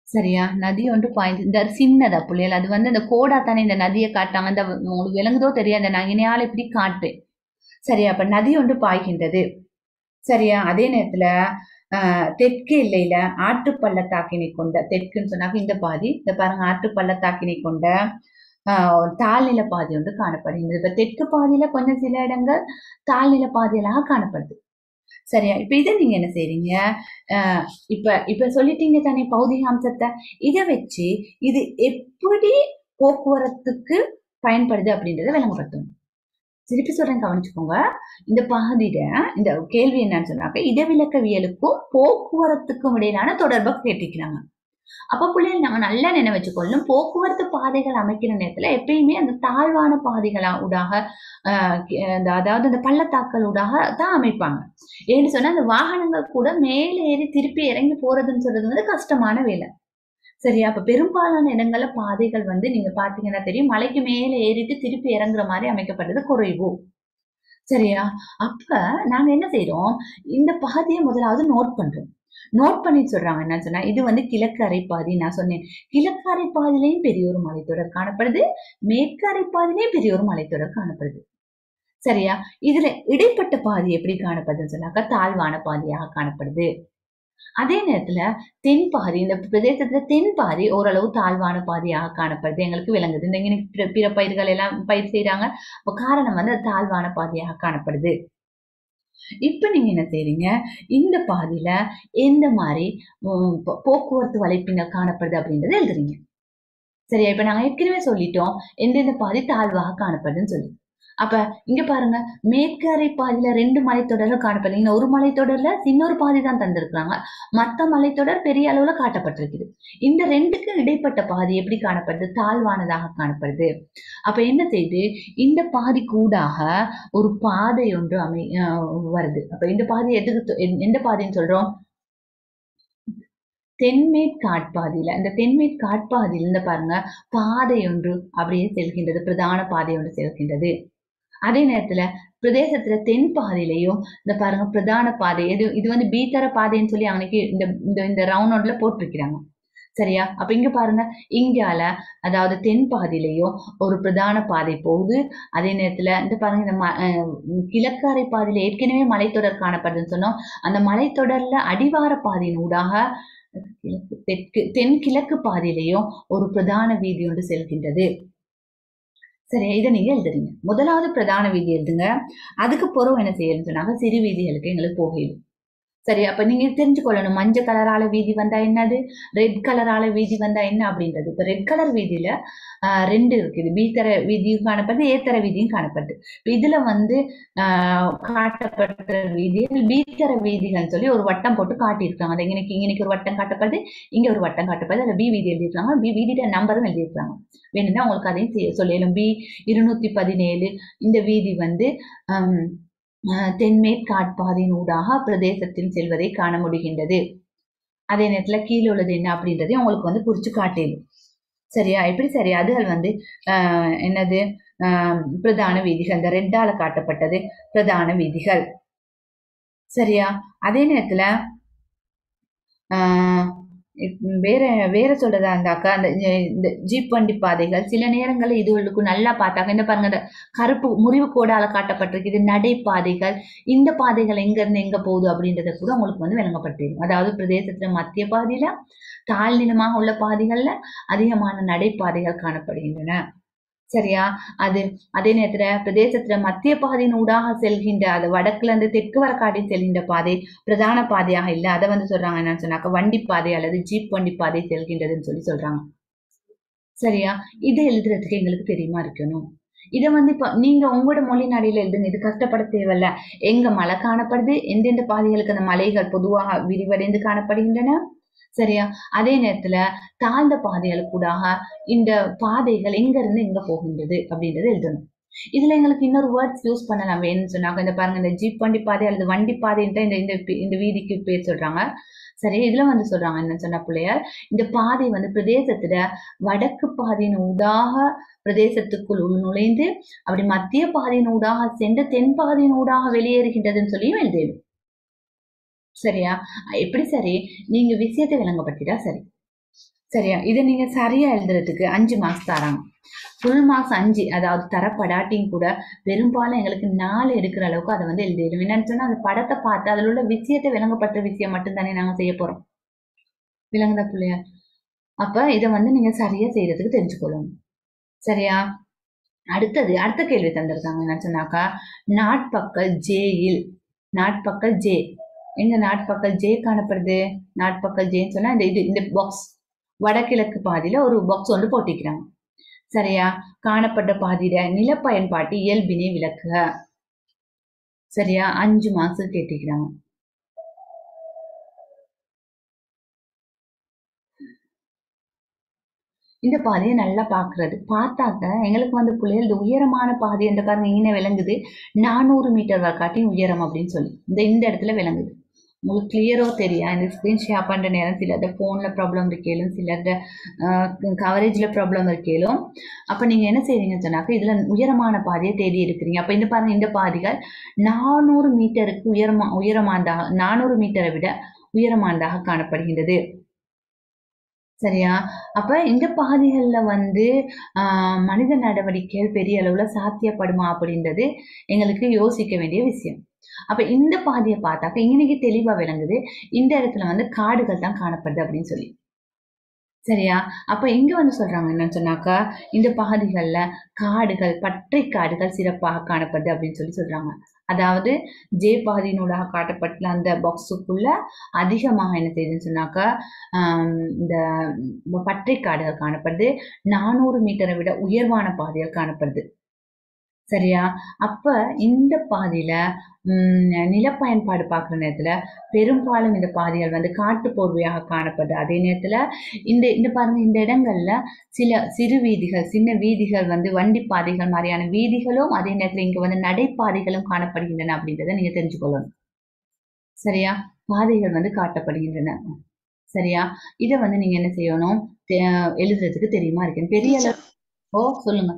Speaker 1: சரியா நதி ஒன்று பாய்ந்து இந்த சின்னதா புள்ளைகள் அது வந்து இந்த கோடா தானே இந்த நதியை காட்டாங்க அந்த உங்களுக்கு விளங்குதோ தெரியாது அந்த நகினையால் இப்படி காட்டுறேன் சரியா அப்ப நதி ஒன்று பாய்கின்றது சரியா அதே நேரத்துல ஆஹ் தெற்கு எல்லையில ஆற்று பள்ளத்தாக்கினை கொண்ட தெற்குன்னு சொன்னாக்க இந்த பாதி இந்த பாருங்க ஆற்று பள்ளத்தாக்கினை கொண்ட ஆஹ் தாழ்நில பாதி ஒன்று காணப்படுகின்றது இப்ப தெற்கு பாதியில கொஞ்சம் சில இடங்கள் தாழ்நில பாதியெல்லாம் காணப்படுது சரியா இப்ப இதை நீங்க என்ன செய்றீங்க ஆஹ் இப்ப இப்ப சொல்லிட்டீங்க தானே பௌதிக அம்சத்தை இதை வச்சு இது எப்படி போக்குவரத்துக்கு பயன்படுது அப்படின்றத விளங்கப்படுத்தணும் திருப்பி சொல்றேன் கவனிச்சுக்கோங்க இந்த பகுதியில இந்த கேள்வி என்னன்னு சொன்னாக்க இடவிலக்கவியலுக்கும் போக்குவரத்துக்கும் இடையிலான தொடர்பை கேட்டிருக்கிறாங்க அப்ப பிள்ளைகள் நாங்க நல்லா நினைவு வச்சுக்கொள்ளணும் போக்குவரத்து பாதைகள் அமைக்கிற நேரத்துல எப்பயுமே அந்த தாழ்வான பாதைகளா ஊடாக ஆஹ் கி- அந்த அதாவது அந்த பள்ளத்தாக்கள் ஊடாக தான் அமைப்பாங்க ஏன்னு சொன்னா அந்த வாகனங்கள் கூட மேலே ஏறி திருப்பி இறங்கி போறதுன்னு சொல்றது வந்து கஷ்டமான வேலை சரியா அப்ப பெரும்பாலான இடங்கள்ல பாதைகள் வந்து நீங்க பாத்தீங்கன்னா தெரியும் மலைக்கு மேலே ஏறிட்டு திருப்பி இறங்குற மாதிரி அமைக்கப்பட்டது குறைவு சரியா அப்ப நாங்க என்ன செய்றோம் இந்த பாதையை முதலாவது நோட் பண்றோம் நோட் பண்ணி சொல்றாங்க என்ன சொன்னா இது வந்து கிழக்கு அரைப்பாதி நான் சொன்னேன் கிழக்கு அரைப்பாதிலையும் பெரிய ஒரு மலைத்தொடர் காணப்படுது மேற்கு அரைப்பாதிலையும் பெரிய ஒரு மலைத்தொடர் காணப்படுது சரியா இதுல இடைப்பட்ட பாதி எப்படி காணப்படுதுன்னு சொன்னாக்கா தாழ்வான பாதியாக காணப்படுது அதே நேரத்துல தென் பாதி இந்த பிரதேசத்துல தென் பாதி ஓரளவு தாழ்வான பாதியாக காணப்படுது எங்களுக்கு விளங்குது இந்த இங்க பிற- பிற பயிர்கள் எல்லாம் பயிர் செய்றாங்க அப்ப காரணம் வந்து அது தாழ்வான பாதியாக காணப்படுது இப்ப நீங்க என்ன செய்றீங்க இந்த பாதியில எந்த மாதிரி உம், போ- போக்குவரத்து வலைப்பின்னல் காணப்படுது அப்படின்றத எழுதுறீங்க சரியா இப்ப நாங்க ஏற்கனவே சொல்லிட்டோம் எந்தெந்த பாதி தாழ்வாக காணப்படுதுன்னு சொல்லி அப்ப இங்க பாருங்க மேற்கு அரை பாதியில ரெண்டு மலைத்தொடர்கள் காணப்படுது இங்க ஒரு மலைத்தொடர்ல சின்னொரு பாதி தான் தந்திருக்கிறாங்க மத்த மலைத்தொடர் பெரிய அளவுல காட்டப்பட்டிருக்குது இந்த ரெண்டுக்கு இடைப்பட்ட பாதி எப்படி காணப்படுது தாழ்வானதாக காணப்படுது அப்ப என்ன செய்யுது இந்த பாதி கூடாக ஒரு பாதை ஒன்று அமை அஹ் வருது அப்ப இந்த பாதை எதுக்கு தொ- எந்த- எந்த பாதைன்னு சொல்றோம் தென்மேற் காட்பாதியில இந்த தென்மேற் காட்பாதியில இருந்து பாருங்க பாதை ஒன்று அப்படியே செல்கின்றது பிரதான பாதை ஒன்று செல்கின்றது அதே நேரத்துல பிரதேசத்துல தென் பாதையிலையும் இந்த பாருங்க பிரதான பாதை இது இது வந்து பீத்தர பாதைன்னு சொல்லி அன்னைக்கு இந்த இந்த இந்த ரவுண்ட் போட்டிருக்கிறாங்க சரியா அப்ப இங்க பாருங்க இங்கால அதாவது தென் பாதையிலையும் ஒரு பிரதான பாதை போகுது அதே நேரத்துல இந்த பாருங்க இந்த ம- அஹ் கிழக்கரை பாதையில ஏற்கனவே மலைத்தொடர் காணப்படுதுன்னு சொன்னோம் அந்த மலைத்தொடர்ல அடிவார பாதையின் ஊடாக கிழக்கு தெற்கு தென் கிழக்கு பாதையிலையும் ஒரு பிரதான வீதி ஒன்று செல்கின்றது சரி இதை நீங்க எழுதுறீங்க முதலாவது பிரதான வீதி எழுதுங்க அதுக்கு பிறகு என்ன செய்யணும்னு சொன்னாங்க சிறு வீதிகளுக்கு எங்களுக்கு போகையிடும் சரி அப்ப நீங்க தெரிஞ்சுக்கொள்ளணும் மஞ்சள் கலரால வீதி வந்தா என்னது ரெட் கலரால வீதி வந்தா என்ன அப்படின்றது இப்ப ரெட் கலர் வீதியில ஆஹ், ரெண்டு இருக்குது பீத்தர வீதியும் காணப்படுது ஏத்தர வீதியும் காணப்படுது இப்ப இதுல வந்து ஆஹ், காட்டப்பட்ட வீதியில் பீத்தர வீதிகள்னு சொல்லி ஒரு வட்டம் போட்டு காட்டியிருக்காங்க அது இன்னைக்கு இன்னைக்கு ஒரு வட்டம் காட்டப்படுது இங்க ஒரு வட்டம் காட்டப்படுது அதுல பி வீதி எழுதியிருக்காங்க பி வீதியோட நம்பரும் எழுதியிருக்காங்க வேணும்னா உங்களுக்கு அதையும் செய்ய சொல்லிடலாம் பி இருநூத்தி பதினேழு இந்த வீதி வந்து ஆம், ஆஹ், தென்மேற் காட்பாதையின் ஊடாக பிரதேசத்தில் செல்வதை காண முடிகின்றது அதே நேரத்துல கீழே உள்ளது என்ன அப்படின்றதையும் உங்களுக்கு வந்து குறிச்சு காட்டிடும் சரியா எப்படி சரி அதுகள் வந்து ஆஹ், என்னது ஆஹ், பிரதான வீதிகள் இந்த ரெட்டால காட்டப்பட்டது பிரதான வீதிகள் சரியா அதே நேரத்துல ஆஹ், இப்- வேற வேற சொல்றதா இருந்தாக்கா அந்த ஜ- இந்த ஜீப் வண்டி பாதைகள் சில நேரங்கள்ல இதுகளுக்கு நல்லா பார்த்தாக்க இந்த பாருங்க இந்த கருப்பு முறிவு கோடால காட்டப்பட்டிருக்கு இது நடைபாதைகள் இந்த பாதைகள் எங்க இருந்து எங்க போகுது அப்படின்றத கூட உங்களுக்கு வந்து விளங்கப்படுத்திடும் அதாவது பிரதேசத்துல மத்திய பாதையில தாழ்நிலமாக உள்ள பாதைகள்ல அதிகமான நடைபாதைகள் காணப்படுகின்றன சரியா அது அதே நேரத்துல பிரதேசத்துல மத்திய பாதையின் ஊடாக செல்கின்ற அது வடக்குல இருந்து தெற்கு வர காட்டி செல்கின்ற பாதை பிரதான பாதையாக இல்லை அதை வந்து சொல்றாங்க என்னன்னு சொன்னாக்க வண்டி பாதை அல்லது ஜீப் வண்டி பாதை செல்கின்றதுன்னு சொல்லி சொல்றாங்க சரியா இது எழுதுறதுக்கு எங்களுக்கு தெரியுமா இருக்கணும் இதை வந்து இப்போ நீங்க உங்களோட மொழி நடையில எழுதுங்க இது கஷ்டப்பட தேவையில்ல எங்க மலை காணப்படுது எந்தெந்த பாதைகளுக்கு அந்த மலைகள் பொதுவாக விரிவடைந்து காணப்படுகின்றன சரியா அதே நேரத்துல தாழ்ந்த பாதைகளுக்கு கூடாக இந்த பாதைகள் எங்க இருந்து எங்க போகின்றது அப்படின்றத எழுதணும் இதுல எங்களுக்கு இன்னொரு வேர்ட்ஸ் யூஸ் பண்ணலாம் வேணும்னு சொன்னாங்க இந்த பாருங்க இந்த ஜீப் வண்டி பாதை அல்லது வண்டி பாதைன்ட்டு இந்த இந்த பே- இந்த வீதிக்கு பேர் சொல்றாங்க சரி இதுல வந்து சொல்றாங்க என்ன சொன்ன பிள்ளையார் இந்த பாதை வந்து பிரதேசத்துல வடக்கு பாதையின் ஊடாக பிரதேசத்துக்குள் உள் நுழைந்து அப்படி மத்திய பாதையின் ஊடாக சென்று தென் பாதையின் ஊடாக வெளியேறுகின்றதுன்னு சொல்லியும் எழுதிடும் சரியா எப்படி சரி நீங்க விஷயத்தை விளங்கப்படுத்திட்டா சரி சரியா இதை நீங்க சரியா எழுதுறதுக்கு அஞ்சு மார்க்ஸ் தராங்க ஃபுல் மார்க்ஸ் அஞ்சு அதாவது தரப்படாட்டியும் கூட பெரும்பாலும் எங்களுக்கு நாலு எடுக்கிற அளவுக்கு அதை வந்து எழுதிடும் என்னன்னு சொன்னா அந்த படத்தை பார்த்து அதில் உள்ள விஷயத்தை விளங்கப்பட்ட விஷயம் மட்டும்தானே நாங்க செய்ய போறோம் விளங்குதா பிள்ளையா அப்ப இதை வந்து நீங்க சரியா செய்யறதுக்கு தெரிஞ்சுக்கொள்ளணும் சரியா அடுத்தது அடுத்த கேள்வி தந்திருக்காங்க என்ன சொன்னாக்கா நாட்பக்கல் ஜேயில் நாட்பக்கல் ஜே எங்க நாட்பக்கல் ஜே காணப்படுது நாட்பக்கல் ஜேன்னு சொன்னா இந்த இது இந்த பாக்ஸ் வடகிழக்கு பாதியில ஒரு பாக்ஸ் ஒன்று போட்டிக்கிறாங்க சரியா காணப்பட்ட பாதியில நிலப்பயன்பாட்டு இயல்பினை விளக்குக சரியா அஞ்சு மாசம் கேட்டிக்கிறாங்க இந்த பாதையை நல்லா பார்க்கறது பார்த்தாக்க எங்களுக்கு வந்து பிள்ளைகள் இந்த உயரமான பாதை என்ற காரணம் இங்கே விளங்குது நானூறு மீட்டர் வரைக்காட்டியும் உயரம் அப்படின்னு சொல்லி இந்த இந்த இடத்துல விளங்குது உங்களுக்கு கிளியரோ தெரியா இந்த ஸ்க்ரீன் ஷேர் பண்ணுற நேரம் சிலர்ட ஃபோனில் ப்ராப்ளம் இருக்கேலும் சிலர்ட கவரேஜில் ப்ராப்ளம் இருக்கேலும் அப்போ நீங்கள் என்ன செய்றீங்கன்னு சொன்னாக்க இதில் உயரமான பாதையை தேடி இருக்கிறீங்க அப்போ இந்த பாருங்க இந்த பாதைகள் நானூறு மீட்டருக்கு உயரமா உயரமானதாக நானூறு மீட்டரை விட உயரமானதாக காணப்படுகின்றது சரியா அப்ப இந்த பாதைகள்ல வந்து ஆஹ், மனித நடவடிக்கைகள் பெரிய அளவுல சாத்தியப்படுமா அப்படின்றது எங்களுக்கு யோசிக்க வேண்டிய விஷயம் அப்ப இந்த பாதையை பார்த்தாக்க இன்னைக்கு தெளிவா விளங்குது இந்த இடத்துல வந்து காடுகள் தான் காணப்படுது அப்படின்னு சொல்லி சரியா அப்ப இங்க வந்து சொல்றாங்க என்னன்னு சொன்னாக்கா இந்த பகுதிகள்ல காடுகள் பற்றை காடுகள் சிறப்பாக காணப்படுது அப்படின்னு சொல்லி சொல்றாங்க அதாவது ஜே பாதியினூடாக காட்டப்பட்ட அந்த பாக்ஸுக்குள்ள அதிகமாக என்ன செய்யுதுன்னு சொன்னாக்கா ஆம், இந்த பற்றை காடுகள் காணப்படுது நானூறு மீட்டரை விட உயர்வான பாதைகள் காணப்படுது சரியா அப்ப இந்த பாதையில உம் நிலப்பயன்பாடு பார்க்குற நேரத்துல பெரும்பாலும் இந்த பாதைகள் வந்து காட்டு போர்வையாக காணப்படுது அதே நேரத்துல இந்த இந்த பாருங்க இந்த இடங்கள்ல சில சிறு வீதிகள் சின்ன வீதிகள் வந்து வண்டி பாதைகள் மாதிரியான வீதிகளும் அதே நேரத்துல இங்க வந்து நடைபாதைகளும் காணப்படுகின்றன அப்படின்றத நீங்க தெரிஞ்சுக்கொள்ளணும் சரியா பாதைகள் வந்து காட்டப்படுகின்றன சரியா இதை வந்து நீங்க என்ன செய்யணும் தெ- எழுதுறதுக்கு தெரியுமா இருக்கேன் பெரிய அளவு ஓ சொல்லுங்க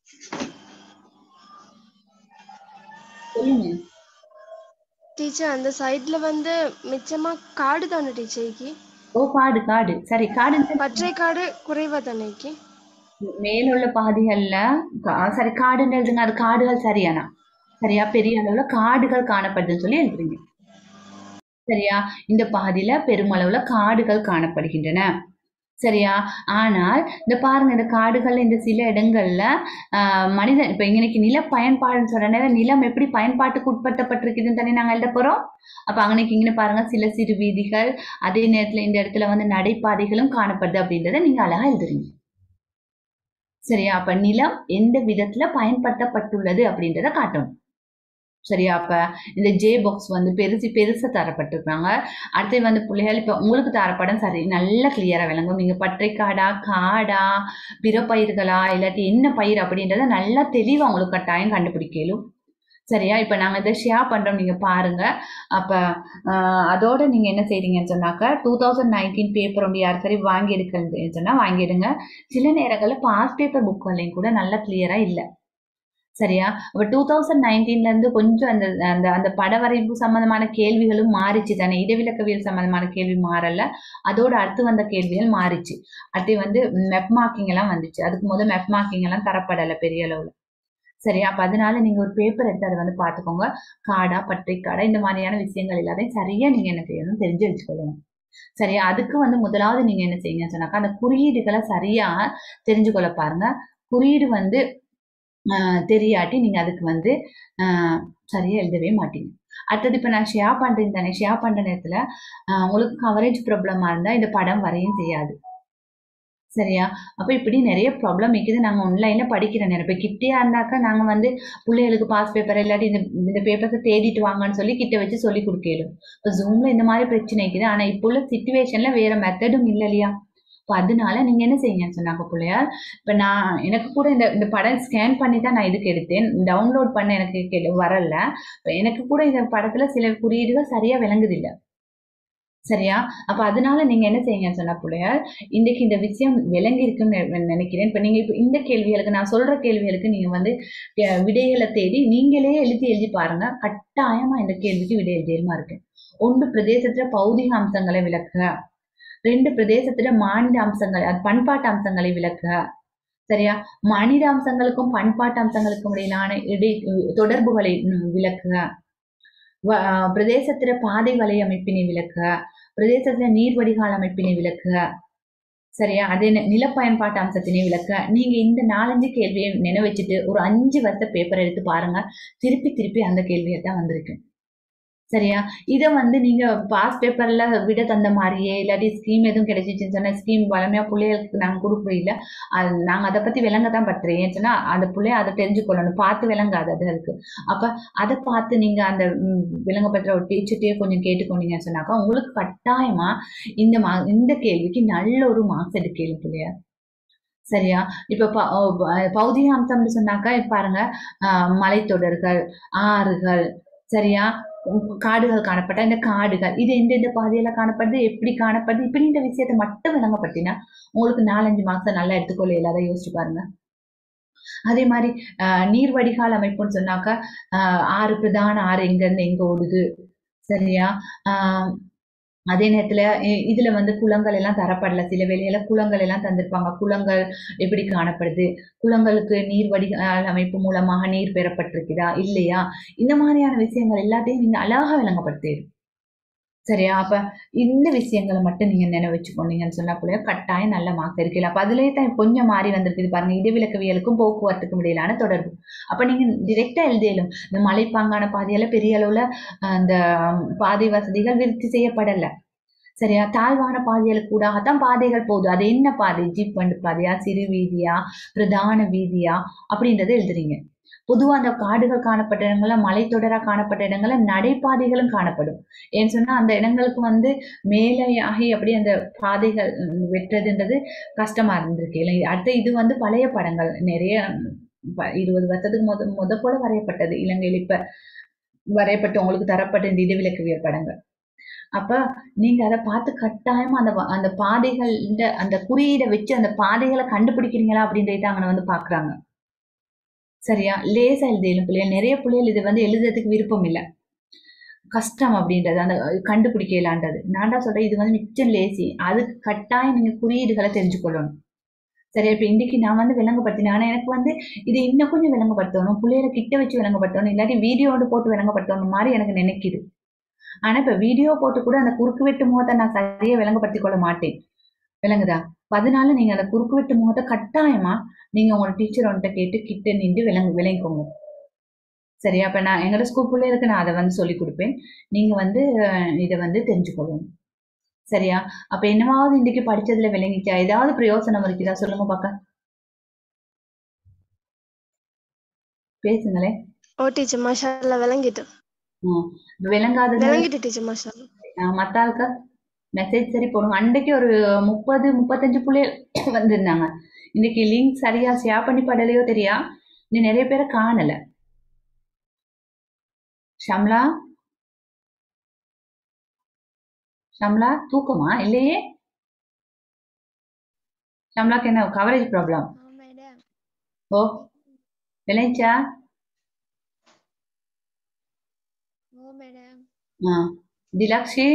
Speaker 1: சொல்லுங்க
Speaker 3: டீச்சர் அந்த சைடுல வந்து மிச்சமா காடு தானே டீச்சர்க்கு
Speaker 1: ஓ காடு காடு சரி காடு
Speaker 3: பற்றை காடு குறைவா தானேக்கு
Speaker 1: மேலுள்ள பாதைகள்ல கா- சரி காடுன்னு எழுதுங்க அது காடுகள் சரியானா சரியா பெரிய அளவுல காடுகள் காணப்படுதுன்னு சொல்லி எழுதுறீங்க சரியா இந்த பாதியில பெருமளவுல காடுகள் காணப்படுகின்றன சரியா ஆனால் இந்த பாருங்க இந்த காடுகள்ல இந்த சில இடங்கள்ல ஆஹ், மனிதன் இப்ப இன்னைக்கு நில பயன்பாடுன்னு சொல்ற நேரம் நிலம் எப்படி பயன்பாட்டுக்கு உட்படுத்தப்பட்டிருக்குதுன்னு தானே நாங்க எழுத போறோம் அப்ப அங்கனைக்கு இங்கே பாருங்க சில சிறு வீதிகள் அதே நேரத்துல இந்த இடத்துல வந்து நடைபாதைகளும் காணப்படுது அப்படின்றத நீங்க அழகா எழுதுறீங்க சரியா அப்ப நிலம் எந்த விதத்துல பயன்படுத்தப்பட்டுள்ளது அப்படின்றத காட்டணும் சரியா அப்ப இந்த ஜே பாக்ஸ் வந்து பெருசு பெருசா தரப்பட்டிருக்காங்க அடுத்து வந்து பிள்ளைகள் இப்ப உங்களுக்கு தரப்படம் சரி நல்ல கிளியரா விளங்கும் நீங்க பற்றை காடா காடா பிற பயிர்களா இல்லாட்டி என்ன பயிர் அப்படின்றத நல்லா தெளிவா உங்களுக்கு கட்டாயம் கண்டுபிடிக்கலும் சரியா இப்ப நாங்க இதை ஷேர் பண்றோம் நீங்க பாருங்க அப்ப ஆஹ், அதோட நீங்க என்ன செய்றீங்கன்னு சொன்னாக்க டூ தௌசண்ட் நைன்டீன் பேப்பர் ஒன்று யார் சரி வாங்கி எடுக்கணும்னு சொன்னா வாங்கிடுங்க சில நேரங்கள்ல பாஸ் பேப்பர் புக்களையும் கூட நல்லா கிளியரா இல்ல சரியா அப்ப டூ தௌசண்ட் நைன்டீன்ல இருந்து கொஞ்சம் அந்த அந்த அந்த பட வரைவு சம்பந்தமான கேள்விகளும் மாறிச்சு தானே இடவிலக்கவியல் சம்பந்தமான கேள்வி மாறல அதோட அடுத்து வந்த கேள்விகள் மாறிச்சு அடுத்து வந்து மெப் மார்க்கிங் எல்லாம் வந்துச்சு அதுக்கு முதல் மெப் மார்க்கிங் எல்லாம் தரப்படலை பெரிய அளவுல சரியா அப்ப அதனால நீங்க ஒரு பேப்பர் எடுத்து அதை வந்து பாத்துக்கோங்க காடா பற்றை காடா இந்த மாதிரியான விஷயங்கள் எல்லாத்தையும் சரியா நீங்க என்ன செய்யணும் தெரிஞ்சு வச்சுக்கொள்ளணும் சரியா அதுக்கு வந்து முதலாவது நீங்க என்ன செய்யுங்க சொன்னாக்கா அந்த குறியீடுகளை சரியா தெரிஞ்சுக்கொள்ள பாருங்க குறியீடு வந்து ஆஹ் தெரியாட்டி நீங்க அதுக்கு வந்து ஆஹ் சரியா எழுதவே மாட்டீங்க அடுத்தது இப்ப நான் ஷேர் பண்றேன் தானே ஷேர் பண்ற நேரத்துல ஆஹ் உங்களுக்கு கவரேஜ் ப்ராப்ளமா இருந்தா இந்த படம் வரையும் செய்யாது சரியா அப்ப இப்படி நிறைய ப்ராப்ளம் இருக்குது நாங்க ஆன்லைன்ல படிக்கிற நேரம் இப்ப கிட்டேயா இருந்தாக்கா நாங்க வந்து பிள்ளைகளுக்கு பாஸ் பேப்பர் இல்லாட்டி இந்த இந்த பேப்பர்ஸை தேடிட்டு வாங்கன்னு சொல்லி கிட்ட வச்சு சொல்லி கொடுக்கலும் இப்போ ஜூம்ல இந்த மாதிரி பிரச்சனை இருக்குது ஆனா இப்போ உள்ள சுச்சுவேஷன்ல வேற மெத்தடும் இல்லை இல்லையா இப்போ அதனால நீங்க என்ன செய்யுங்கன்னு சொன்னாங்க பிள்ளையார் இப்போ நான் எனக்கு கூட இந்த இந்த படம் ஸ்கேன் பண்ணி தான் நான் இதுக்கு எடுத்தேன் டவுன்லோட் பண்ண எனக்கு கெ- வரல இப்ப எனக்கு கூட இந்த படத்துல சில குறியீடுகள் சரியா விளங்குது இல்ல சரியா அப்ப அதனால நீங்க என்ன செய்யுங்கன்னு சொன்னா பிள்ளையார் இன்னைக்கு இந்த விஷயம் விளங்கி இருக்குன்னு நெ- நினைக்கிறேன் இப்ப நீங்க இப்ப இந்த கேள்விகளுக்கு நான் சொல்ற கேள்விகளுக்கு நீங்க வந்து அஹ், விடைகளை தேடி நீங்களே எழுதி எழுதி பாருங்க கட்டாயமா இந்த கேள்விக்கு விடை எழுதியமா இருக்கு ஒன்று பிரதேசத்துல பௌதிக அம்சங்களை விளக்குக ரெண்டு பிரதேசத்துல மாநில அம்சங்கள் அது பண்பாட்டு அம்சங்களை விளக்குக சரியா மனித அம்சங்களுக்கும் பண்பாட்டு அம்சங்களுக்கும் இடையிலான இடை தொடர்புகளை ம், விளக்குக வ- ஆஹ் பிரதேசத்தில பாதை வலை அமைப்பினை விளக்குக பிரதேசத்துல நீர் வடிகால் அமைப்பினை விளக்குக சரியா அதே நி- நில பயன்பாட்டு அம்சத்தினை விளக்க நீங்க இந்த நாலஞ்சு கேள்வியை நினைவச்சிட்டு ஒரு அஞ்சு வருஷ பேப்பர் எடுத்து பாருங்க திருப்பி திருப்பி அந்த கேள்வியை தான் வந்திருக்கு சரியா இதை வந்து நீங்க பாஸ் பேப்பர்ல விட தந்த மாதிரியே இல்லாட்டி ஸ்கீம் எதுவும் கிடைச்சிச்சுன்னு சொன்னா ஸ்கீம் வளமையா பிள்ளைகளுக்கு நாங்க கொடுக்குறோம் இல்ல அது நாங்க அதை பத்தி விளங்க தான் பட்டுறேன் ஏன்னு சொன்னா அந்த பிள்ளைய அதை தெரிஞ்சுக்கொள்ளணும் பார்த்து விளங்காது அது அதுக்கு அப்ப அதை பார்த்து நீங்க அந்த ம், விளங்கப்படுற ஒரு டீச்சர்கிட்டயே கொஞ்சம் கேட்டுக்கொண்டீங்கன்னு சொன்னாக்கா உங்களுக்கு கட்டாயமா இந்த மா இந்த கேள்விக்கு நல்ல ஒரு மார்க்ஸ் எடுக்கலும் பிள்ளையா சரியா இப்ப ப- ஓ, ப- பௌதிக அம்சம்னு சொன்னாக்கா இப்ப பாருங்க ஆஹ், மலைத்தொடர்கள் ஆறுகள் சரியா உம், காடுகள் காணப்பட்ட இந்த காடுகள் இது எந்தெந்த பாதையில காணப்படுது எப்படி காணப்படுது இப்படின்ற விஷயத்தை மட்டும் விளங்கப்பட்டினா உங்களுக்கு நாலஞ்சு மார்க்ஸை நல்லா எடுத்துக்கொள்ள இல்லாத யோசிச்சு பாருங்க அதே மாதிரி ஆஹ், நீர் வடிகால் அமைப்புன்னு சொன்னாக்கா ஆஹ், ஆறு பிரதான ஆறு எங்க இருந்து எங்க ஓடுது சரியா ஆஹ், அதே நேரத்துல இ- இதுல வந்து குளங்கள் எல்லாம் தரப்படல சில வேளையில குளங்கள் எல்லாம் தந்திருப்பாங்க குளங்கள் எப்படி காணப்படுது குளங்களுக்கு நீர் வடிகால் அமைப்பு மூலமாக நீர் பெறப்பட்டிருக்குதா இல்லையா இந்த மாதிரியான விஷயங்கள் எல்லாத்தையும் நீங்க அழகா விளங்கப்படுத்திடும் சரியா அப்ப இந்த விஷயங்களை மட்டும் நீங்க நினைவு வச்சுக்கொண்டீங்கன்னு சொன்னா கூட கட்டாயம் நல்ல மார்க் இருக்கல அப்ப அதுலயே தான் கொஞ்சம் மாறி வந்திருக்குது பாருங்க இடைவிலக்கவியலுக்கும் போக்குவரத்துக்கும் இடையிலான தொடர்பு அப்ப நீங்க டிரெக்டா எழுதியலும் இந்த மலைப்பாங்கான பாதையில பெரிய அளவுல அஹ், இந்த பாதை வசதிகள் விருத்தி செய்யப்படல சரியா தாழ்வான பாதைகளுக்கு கூட தான் பாதைகள் போகுது அது என்ன பாதை ஜீப் வண்டு பாதையா சிறு வீதியா பிரதான வீதியா அப்படின்றத எழுதுறீங்க பொதுவா அந்த காடுகள் காணப்பட்ட இடங்கள்ல மலைத்தொடரா காணப்பட்ட இடங்கள்ல நடைபாதைகளும் காணப்படும் ஏன்னு சொன்னா அந்த இடங்களுக்கு வந்து மேலே ஆகி அப்படி அந்த பாதைகள் ம், வெட்டுறதுன்றது கஷ்டமா இருந்திருக்கு இல்லை அடுத்து இது வந்து பழைய படங்கள் நிறைய ப- இருபது வருஷத்துக்கு முத முத போல வரையப்பட்டது இலங்கையில் இப்ப வரையப்பட்டு உங்களுக்கு தரப்பட்ட இந்த இடைவிலக்கவியல் படங்கள் அப்ப நீங்க அதை பார்த்து கட்டாயமா அந்த வ- அந்த பாதைகள் அந்த குறியீடை வச்சு அந்த பாதைகளை கண்டுபிடிக்கிறீங்களா அப்படின்றத அங்க வந்து பாக்குறாங்க சரியா லேசா எழுதியலும் பிள்ளைகள் நிறைய பிள்ளைகள் இது வந்து எழுதுறதுக்கு விருப்பம் இல்லை கஷ்டம் அப்படின்றது அந்த கண்டுபிடிக்கலான்றது நான் தான் சொல்றேன் இது வந்து மிச்சம் லேசி அதுக்கு கட்டாயம் நீங்க குறியீடுகளை தெரிஞ்சுக்கொள்ளணும் சரியா இப்ப இன்னைக்கு நான் வந்து விளங்கப்படுத்தினேன் ஆனா எனக்கு வந்து இது இன்னும் கொஞ்சம் விளங்கப்படுத்தணும் பிள்ளைகளை கிட்ட வச்சு விளங்கப்படுத்தணும் இல்லாட்டி வீடியோட போட்டு விளங்கப்படுத்தணும் மாதிரி எனக்கு நினைக்குது ஆனா இப்ப வீடியோ போட்டு கூட அந்த குறுக்கு வெட்டு முகத்தை நான் சரியா விளங்கப்படுத்திக் கொள்ள மாட்டேன் விளங்குதா அப்ப அதனால நீங்க அந்த குறுக்கு வெட்டு முகத்தை கட்டாயமா நீங்க உங்களோட டீச்சர் வந்துட்ட கேட்டு கிட்ட நின்று விளங்கு விளங்கிக்கோங்க சரியா அப்ப நான் எங்களோட ஸ்கூல் பிள்ளைகளுக்கு நான் அதை வந்து சொல்லி கொடுப்பேன் நீங்க வந்து அஹ், இதை வந்து தெரிஞ்சுக்கொள்ளணும் சரியா அப்ப என்னவாவது இன்னைக்கு படிச்சதுல விளங்கிச்சா ஏதாவது பிரயோசனம் இருக்குதா சொல்லுங்க பாக்க பேசுங்களேன்
Speaker 3: ஓ டீச்சர் மாஷால்லா விளங்கிட்டு
Speaker 1: ம். விளங்காதது
Speaker 3: விளங்கிட்டு டீச்சர் மாஷால்லா
Speaker 1: ஆஹ் மத்த ஆளுக்கு மெசேஜ் சரி போடுங்க அன்றைக்கு ஒரு முப்பது முப்பத்தஞ்சு பிள்ளைகள் வந்திருந்தாங்க இன்னைக்கு லிங்க் சரியா ஷேர் பண்ணி படலையோ தெரியா இன்னும் நிறைய பேரை காணல ஷம்லா ஷம்லா தூக்கமா இல்லையே ஷம்லாக்கு என்ன கவரேஜ் ப்ராப்ளம்
Speaker 3: மேடம்
Speaker 1: ஓ விளைச்சா
Speaker 3: ஓ மேடம்
Speaker 1: ஆ டிலக்ஷி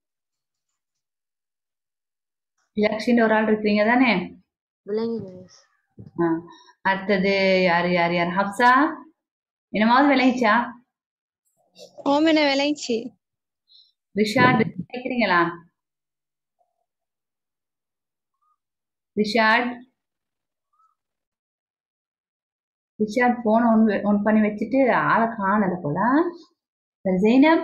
Speaker 1: டிலக்ஷின்னு ஒரு ஆள் இருக்கிறீங்க தானே
Speaker 4: விளங்குது
Speaker 1: ஆ அடுத்தது யார் யார் யார் ஹப்சா என்னமாவது விளைச்சா
Speaker 5: ஓ மேடம் விளைஞ்சி
Speaker 1: ரிஷாட் கேக்குறீங்களா Rishad Rishad phone on on பண்ணி வச்சுட்டு ஆளை காணல போல சரி ஜெய்னப்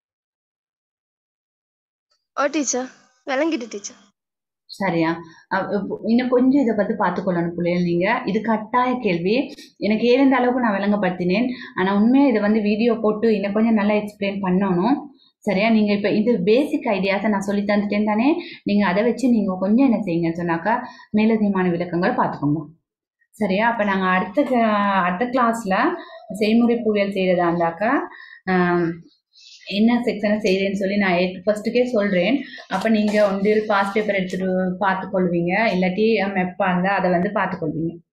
Speaker 3: ஓ டீச்சர் விளங்கிட்டு டீச்சர்
Speaker 1: சரியா அ- இப்போ இன்னும் கொஞ்சம் இதை பத்தி பார்த்துக்கொள்ளணும் பிள்ளைகள் நீங்க இது கட்டாய கேள்வி எனக்கு ஏந்த அளவுக்கு நான் விளங்கப்படுத்தினேன் ஆனா உண்மையா இதை வந்து வீடியோ போட்டு இன்னும் கொஞ்சம் நல்லா எக்ஸ்பிளைன் பண்ணணும் சரியா நீங்க இப்ப இது பேசிக் ஐடியாஸை நான் சொல்லி தந்துட்டேன் தானே நீங்க அதை வச்சு நீங்க கொஞ்சம் என்ன செய்யுங்க சொன்னாக்கா மேலதிகமான விளக்கங்கள் பார்த்துக்கோங்க சரியா அப்ப நாங்க அடுத்த க- அடுத்த கிளாஸ்ல செய்முறை புவியல் செய்யறதா இருந்தாக்கா ஆம், என்ன செக்ஷனை செய்யறேன்னு சொல்லி நான் ஃபர்ஸ்ட்டுக்கே சொல்றேன் அப்போ நீங்கள் ஒன்றில் பாஸ் பேப்பர் எடுத்துட்டு பார்த்துக்கொள்வீங்க இல்லாட்டி மெப்பா இருந்தால் அதை வந்து பார்த்துக்கொள்வீங்க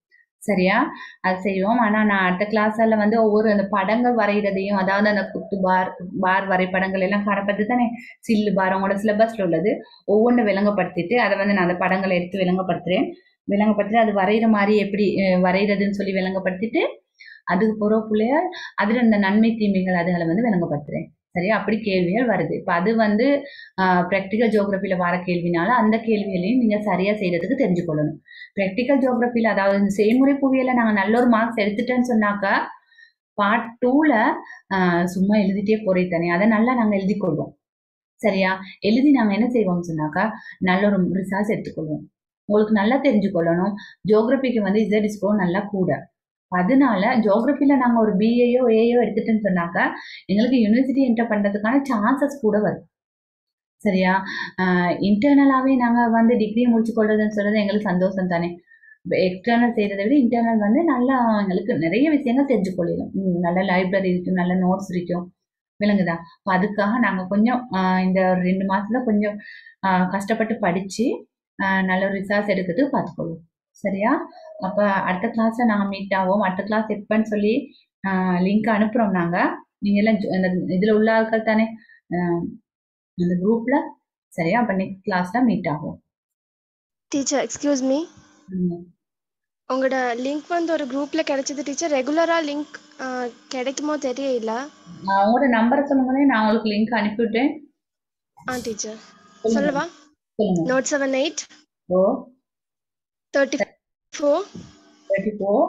Speaker 1: சரியா அது செய்வோம் ஆனா நான் அடுத்த கிளாஸ்ல வந்து ஒவ்வொரு அந்த படங்கள் வரைகிறதையும் அதாவது அந்த குத்து பார் பார் வரைபடங்கள் எல்லாம் காணப்பட்டு தானே சில்லு பார் உங்களோட சிலபஸ்ல உள்ளது ஒவ்வொன்று விளங்கப்படுத்திட்டு அதை வந்து நான் அந்த படங்களை எடுத்து விளங்கப்படுத்துறேன் விளங்கப்படுத்தி அது வரைகிற மாதிரி எப்படி அஹ், வரைகிறதுன்னு சொல்லி விளங்கப்படுத்திட்டு அதுக்கு பிறகு பிள்ளையார் அதுல இந்த நன்மை தீமைகள் அதுகளை வந்து விளங்கப்படுத்துறேன் சரியா அப்படி கேள்விகள் வருது இப்போ அது வந்து ப்ராக்டிக்கல் ஜியோகிரபியில் வர கேள்வினால அந்த கேள்விகளையும் நீங்க சரியா செய்யறதுக்கு தெரிஞ்சுக்கொள்ளணும் ப்ராக்டிக்கல் ஜியோகிரபியில் அதாவது இந்த செய்முறை புவியில நாங்க நல்ல ஒரு மார்க்ஸ் எடுத்துட்டேன்னு சொன்னாக்கா பார்ட் டூல சும்மா எழுதிட்டே போறே தானே அதை நல்லா நாங்க எழுதி கொள்வோம் சரியா எழுதி நாங்க என்ன செய்வோம்னு சொன்னாக்கா நல்ல ஒரு ரிசல்ட்ஸ் எடுத்துக்கொள்வோம் உங்களுக்கு நல்லா தெரிஞ்சுக்கொள்ளணும் ஜியோகிரபிக்கு வந்து இசட் ஸ்கோர் நல்லா கூட அதனால ஜியோகிரபியில் நாங்கள் ஒரு பிஏயோ ஏயோ எடுத்துட்டோன்னு சொன்னாக்கா எங்களுக்கு யூனிவர்சிட்டி என்டர் பண்ணுறதுக்கான சான்சஸ் கூட வரும் சரியா இன்டர்னலாகவே நாங்கள் வந்து டிகிரி முடிச்சு கொள்றதுன்னு சொல்றது எங்களுக்கு சந்தோஷம் தானே எக்ஸ்டர்னல் செய்கிறத விட இன்டர்னல் வந்து நல்லா எங்களுக்கு நிறைய விஷயங்கள் தெரிஞ்சுக்கொள்ளலாம் ம், நல்ல லைப்ரரி இருக்கும் நல்ல நோட்ஸ் இருக்கும் விளங்குதா அப்ப அதுக்காக நாங்கள் கொஞ்சம் ஆஹ் இந்த ஒரு ரெண்டு மாசத்துல கொஞ்சம் ஆஹ் கஷ்டப்பட்டு படித்து நல்ல ஒரு ரிசல்ட்ஸ் எடுக்கிறதுக்கு பார்த்துக்கொள்வோம் சரியா அப்போ அடுத்த கிளாஸில் நாங்கள் மீட் ஆவோம் அடுத்த கிளாஸ் எப்போன்னு சொல்லி லிங்க் அனுப்புகிறோம் நாங்கள் நீங்கள் எல்லாம் ஜோ- இந்த இதில் உள்ள ஆட்கள் தானே ஆஹ் அந்த குரூப்பில் சரியா அப்போ நெக்ஸ்ட் கிளாஸில் மீட் ஆகும்
Speaker 3: டீச்சர் எக்ஸ்கியூஸ் மீ
Speaker 1: ம்.
Speaker 3: உங்களோட லிங்க் வந்து ஒரு குரூப்ல கிடைச்சது டீச்சர் ரெகுலரா லிங்க் கிடைக்குமோ தெரியல
Speaker 1: நான் உங்களோட நம்பரை சொல்லுங்களேன் நான் உங்களுக்கு லிங்க் அனுப்பிவிட்டேன்
Speaker 3: ஆ டீச்சர்
Speaker 1: சொல்லுங்க.
Speaker 3: சொல்லவா
Speaker 1: சொல்லுங்க
Speaker 3: note seven eight
Speaker 1: oh
Speaker 3: thirty four
Speaker 1: thirty four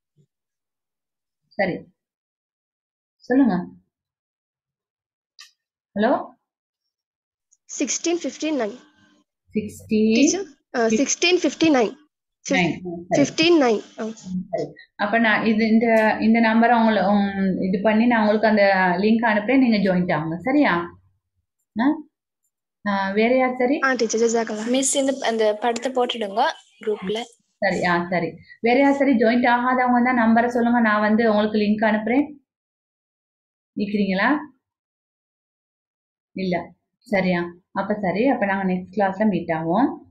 Speaker 1: சரி சொல்லுங்க hello
Speaker 3: sixteen fifty nine
Speaker 1: sixty
Speaker 3: teacher sixteen fifty nine
Speaker 1: nine
Speaker 3: fifteen nine
Speaker 1: சரி அப்ப நான் இது இந்த இந்த நம்பரை உங்களை உம், இது பண்ணி நான் உங்களுக்கு அந்த லிங்க் அனுப்புறேன் நீங்க ஜாயின்ட் ஆகுங்க சரியா ஆ? ஆ, வேற யார் சரி
Speaker 3: ஆ டீச்சர் ஜசாக்கலா
Speaker 4: மிஸ் இந்த அந்த படத்தை போட்டுடுங்க குரூப்ல
Speaker 1: சரி ஆ சரி வேற யார் சரி ஜாயின்ட் ஆகாதவங்க தான் நம்பரை சொல்லுங்க நான் வந்து உங்களுக்கு லிங்க் அனுப்புறேன் இருக்கிறீங்களா இல்ல சரியா அப்ப சரி அப்ப நாங்க நெக்ஸ்ட் கிளாஸ்ல மீட் ஆவோம்